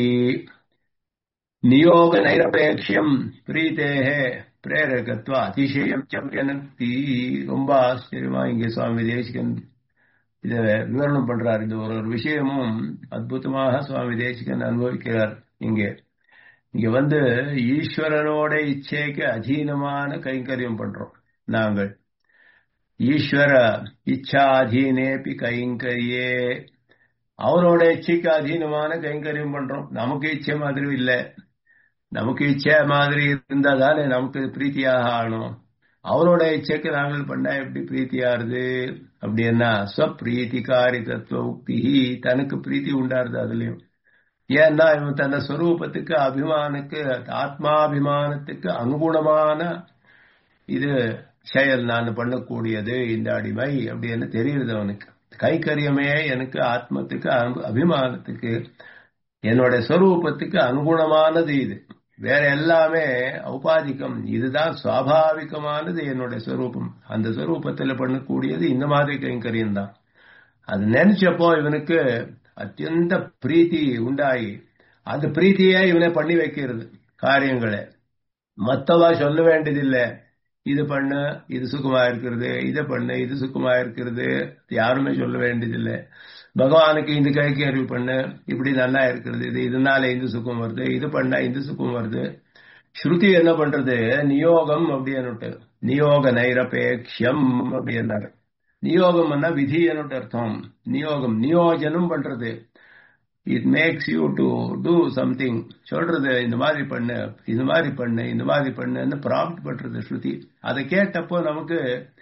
S1: நியோக நைரபேட்சியம் பிரீத்தேகே பிரேரகத்வ அதிசயம் சம்பியனக்தி ரொம்ப ஆச்சரியமா இங்கே சுவாமி தேசிகன் இத விவரணம் பண்றார் இந்த ஒரு ஒரு விஷயமும் அற்புதமாக சுவாமி தேசிகன் அனுபவிக்கிறார் இங்கே இங்க வந்து ஈஸ்வரனோட இச்சைக்கு அதீனமான கைங்கரியம் பண்றோம் நாங்கள் ஈஸ்வர இச்சாதீனேபி கைங்கரியே அவனோட இச்சைக்கு அதீனமான கைங்கரியம் பண்றோம் நமக்கு இச்சை மாதிரி இல்லை நமக்கு இச்சை மாதிரி இருந்தா தானே நமக்கு பிரீத்தியாக ஆகணும் அவரோட இச்சைக்கு நாங்கள் பண்ணா எப்படி பிரீத்தியாருது அப்படின்னா ஸ்வப்பிரீத்திகாரி தத்துவ உக்தி தனக்கு பிரீத்தி உண்டாருது அதுலயும் ஏன்னா இவன் தன்னை ஸ்வரூபத்துக்கு அபிமானுக்கு ஆத்மாபிமானத்துக்கு அனுகுணமான இது செயல் நான் பண்ணக்கூடியது இந்த அடிமை அப்படின்னு தெரியுது அவனுக்கு கைக்கரியமே எனக்கு ஆத்மத்துக்கு அபிமானத்துக்கு என்னோட ஸ்வரூபத்துக்கு அனுகுணமானது இது வேற எல்லாமே ஔபாதிகம் இதுதான் சுவாபாவிகமானது என்னோட ஸ்வரூபம் அந்த ஸ்வரூபத்தில் பண்ணக்கூடியது இந்த மாதிரி கைங்கரியம் தான் அது நினைச்சப்போ இவனுக்கு அத்தியந்த பிரீத்தி உண்டாகி அந்த பிரீத்தியே இவனை பண்ணி வைக்கிறது காரியங்களை மத்தவா சொல்ல வேண்டியதில்லை இது பண்ணு இது சுகமா இருக்கிறது இதை பண்ணு இது சுகமா இருக்கிறது யாருமே சொல்ல வேண்டியதில்லை பகவானுக்கு இந்த கைக்கறிவு பண்ணு இப்படி நல்லா இருக்கிறது இது இதனால இந்த சுகம் வருது இது பண்ணா இந்த சுகம் வருது ஸ்ருதி என்ன பண்றது நியோகம் அப்படின்னு நியோக நைரபேக்ஷம் அப்படின்னாரு நியோகம்னா விதி என்னட்டு அர்த்தம் நியோகம் நியோஜனம் பண்றது it makes you to do something சொல்றது இந்த மாதிரி பண்ணு இந்த மாதிரி பண்ணு இந்த மாதிரி பண்ணுன்னு ப்ராப்ட் பண்றது ஸ்ருதி அதை கேட்டப்போ நமக்கு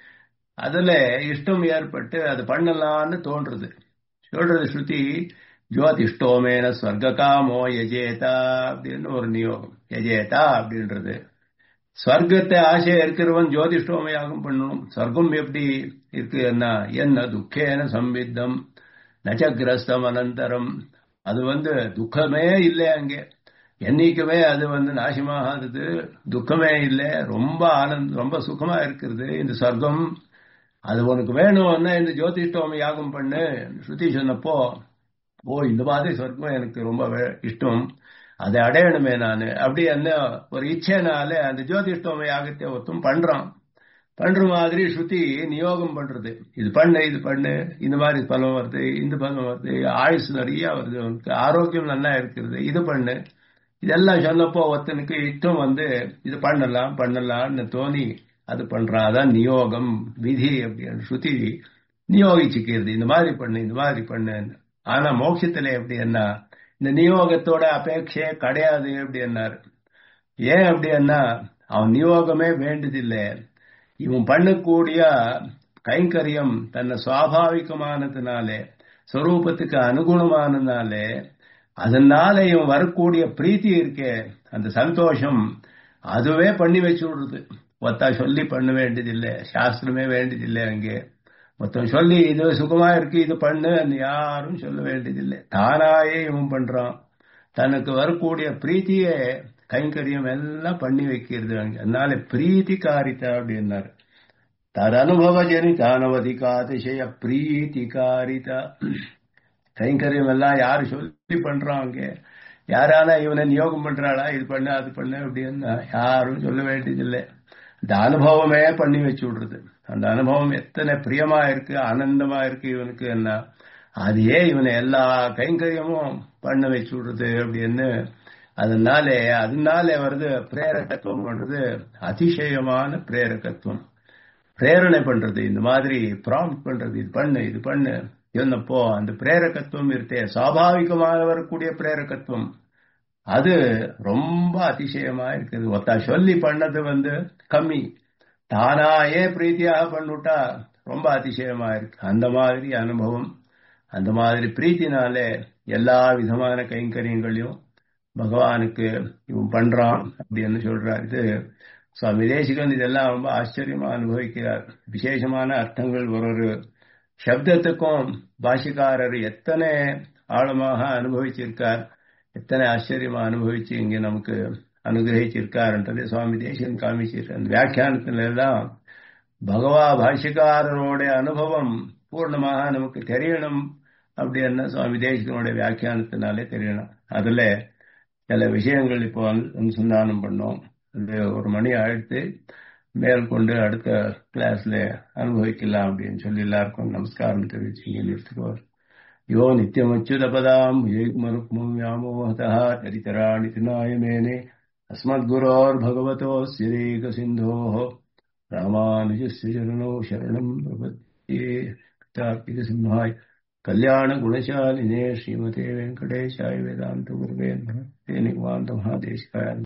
S1: அதுல இஷ்டம் ஏற்பட்டு அது பண்ணலாம்னு தோன்றது சொல்றது ஸ்ருதி ஜோதிஷ்டோமேன ஸ்வர்காமோ யஜேதா அப்படின்னு ஒரு நியோகம் யஜேதா அப்படின்றது ஸ்வர்க்கத்தை ஆசை இருக்கிறவன் ஜோதிஷ்டோம யாகம் பண்ணணும் ஸ்வர்க்கம் எப்படி இருக்கு என்ன என்ன துக்கேன சம்பித்தம் நச்சகிரஸ்தம் அனந்தரம் அது வந்து துக்கமே இல்லை அங்கே என்னைக்குமே அது வந்து நாசமாகாதது துக்கமே இல்லை ரொம்ப ஆனந்த் ரொம்ப சுகமா இருக்கிறது இந்த சொர்க்கம் அது உனக்கு வேணும்னா இந்த ஜோதிஷ்டோம யாகம் பண்ணு ஸ்ருதி சொன்னப்போ ஓ இந்த மாதிரி சொர்க்கம் எனக்கு ரொம்ப இஷ்டம் அதை அடையணுமே நான் அப்படி என்ன ஒரு இச்சைனால அந்த ஜோதிஷ்டோம யாகத்தை ஒருத்தம் பண்றான் பண்ற மாதிரி ஸ்ருதி நியோகம் பண்றது இது பண்ணு இது பண்ணு இந்த மாதிரி பலம் வருது இந்த பலம் வருது ஆயுசு நிறைய வருது உனக்கு ஆரோக்கியம் நல்லா இருக்கிறது இது பண்ணு இதெல்லாம் சொன்னப்போ ஒருத்தனுக்கு இஷ்டம் வந்து இது பண்ணலாம் பண்ணலாம்னு தோணி அது பண்றான் அதான் நியோகம் விதி அப்படின்னு ஸ்ருதி நியோகிச்சுக்கிறது இந்த மாதிரி பண்ணு இந்த மாதிரி பண்ணுன்னு ஆனா மோட்சத்துல எப்படி என்ன இந்த நியோகத்தோட அபேட்சையே கிடையாது அப்படின்னாரு ஏன் அப்படின்னா அவன் நியோகமே வேண்டதில்லை இவன் பண்ணக்கூடிய கைங்கரியம் தன்னை சுவாபாவிகமானதுனாலே ஸ்வரூபத்துக்கு அனுகுணமானதுனாலே அதனால இவன் வரக்கூடிய பிரீத்தி இருக்கே அந்த சந்தோஷம் அதுவே பண்ணி வச்சு விடுறது ஒத்தா சொல்லி பண்ண வேண்டியதில்லை சாஸ்திரமே வேண்டியதில்லை அங்கே மொத்தம் சொல்லி இது சுகமா இருக்கு இது பண்ணு யாரும் சொல்ல வேண்டியதில்லை தானாயே இவன் பண்றான் தனக்கு வரக்கூடிய பிரீத்தியே கைங்கரியம் எல்லாம் பண்ணி வைக்கிறது அங்க அதனால பிரீத்தி காரிதா அப்படின்னாரு ததனுபவ ஜனிதானவதிகாதிசய பிரீத்தி காரிதா கைங்கரியம் எல்லாம் யாரு சொல்லி பண்றான் அங்கே யாரானா இவனை நியோகம் பண்றாளா இது பண்ணு அது பண்ணு அப்படின்னு யாரும் சொல்ல வேண்டியதில்லை இந்த அனுபவமே பண்ணி வச்சு விடுறது அந்த அனுபவம் எத்தனை பிரியமா இருக்கு ஆனந்தமா இருக்கு இவனுக்கு என்ன அதையே இவனை எல்லா கைங்கரியமும் பண்ண வச்சு விடுறது அப்படின்னு அதனாலே அதனாலே வருது பிரேரகத்துவம் பண்றது அதிசயமான பிரேரகத்துவம் பிரேரணை பண்றது இந்த மாதிரி ப்ராம்ப்ட் பண்றது இது பண்ணு இது பண்ணு என்னப்போ அந்த பிரேரகத்துவம் இருக்கே சுவாபாவிகமாக வரக்கூடிய பிரேரகத்துவம் அது ரொம்ப அதிசயமா இருக்குது ஒத்தா சொல்லி பண்ணது வந்து கம்மி தானாயே பிரீத்தியாக பண்ணிவிட்டா ரொம்ப அதிசயமா இருக்கு அந்த மாதிரி அனுபவம் அந்த மாதிரி பிரீத்தினாலே எல்லா விதமான கைங்கரியங்களையும் பகவானுக்கு இவன் பண்றான் அப்படின்னு சொல்றார் இது சுவாமி தேசிகன் இதெல்லாம் ரொம்ப ஆச்சரியமா அனுபவிக்கிறார் விசேஷமான அர்த்தங்கள் ஒரு ஒரு சப்தத்துக்கும் பாஷிக்காரர் எத்தனை ஆழமாக அனுபவிச்சிருக்கார் எத்தனை ஆச்சரியமா அனுபவிச்சு இங்க நமக்கு அனுகிரகிச்சிருக்காருன்றது சுவாமி தேசிகன் காமிச்சிருக்கார் அந்த வியாக்கியானத்துல எல்லாம் பகவா பாஷிக்காரரோட அனுபவம் பூர்ணமாக நமக்கு தெரியணும் அப்படின்னு சுவாமி தேசிகனுடைய வியாக்கியானத்தினாலே தெரியணும் அதுல சில விஷயங்கள் இப்போ அனுசந்தானம் பண்ணோம் அது ஒரு மணி ஆயிடுத்து மேல் கொண்டு அடுத்த கிளாஸ்ல அனுபவிக்கலாம் அப்படின்னு சொல்லி எல்லாருக்கும் நமஸ்காரம் தெரிவிச்சு இங்கே நிறுத்துக்குவார் யோ நித்தியமச்சுதபதாம் ஏகுமருக்மம் வியாமோகதா தரிதராணி திருநாயமேனே अस्मद्गुरोर्भगवतोऽस्य रेकसिन्धोः रामानुजस्य चरणौ शरणम् प्रपद्ये कार्तिकसिंहाय कल्याणगुणशालिने श्रीमते वेङ्कटेशाय वेदान्तगुरुवे नमः ते निगमान्तमहादेशिकाय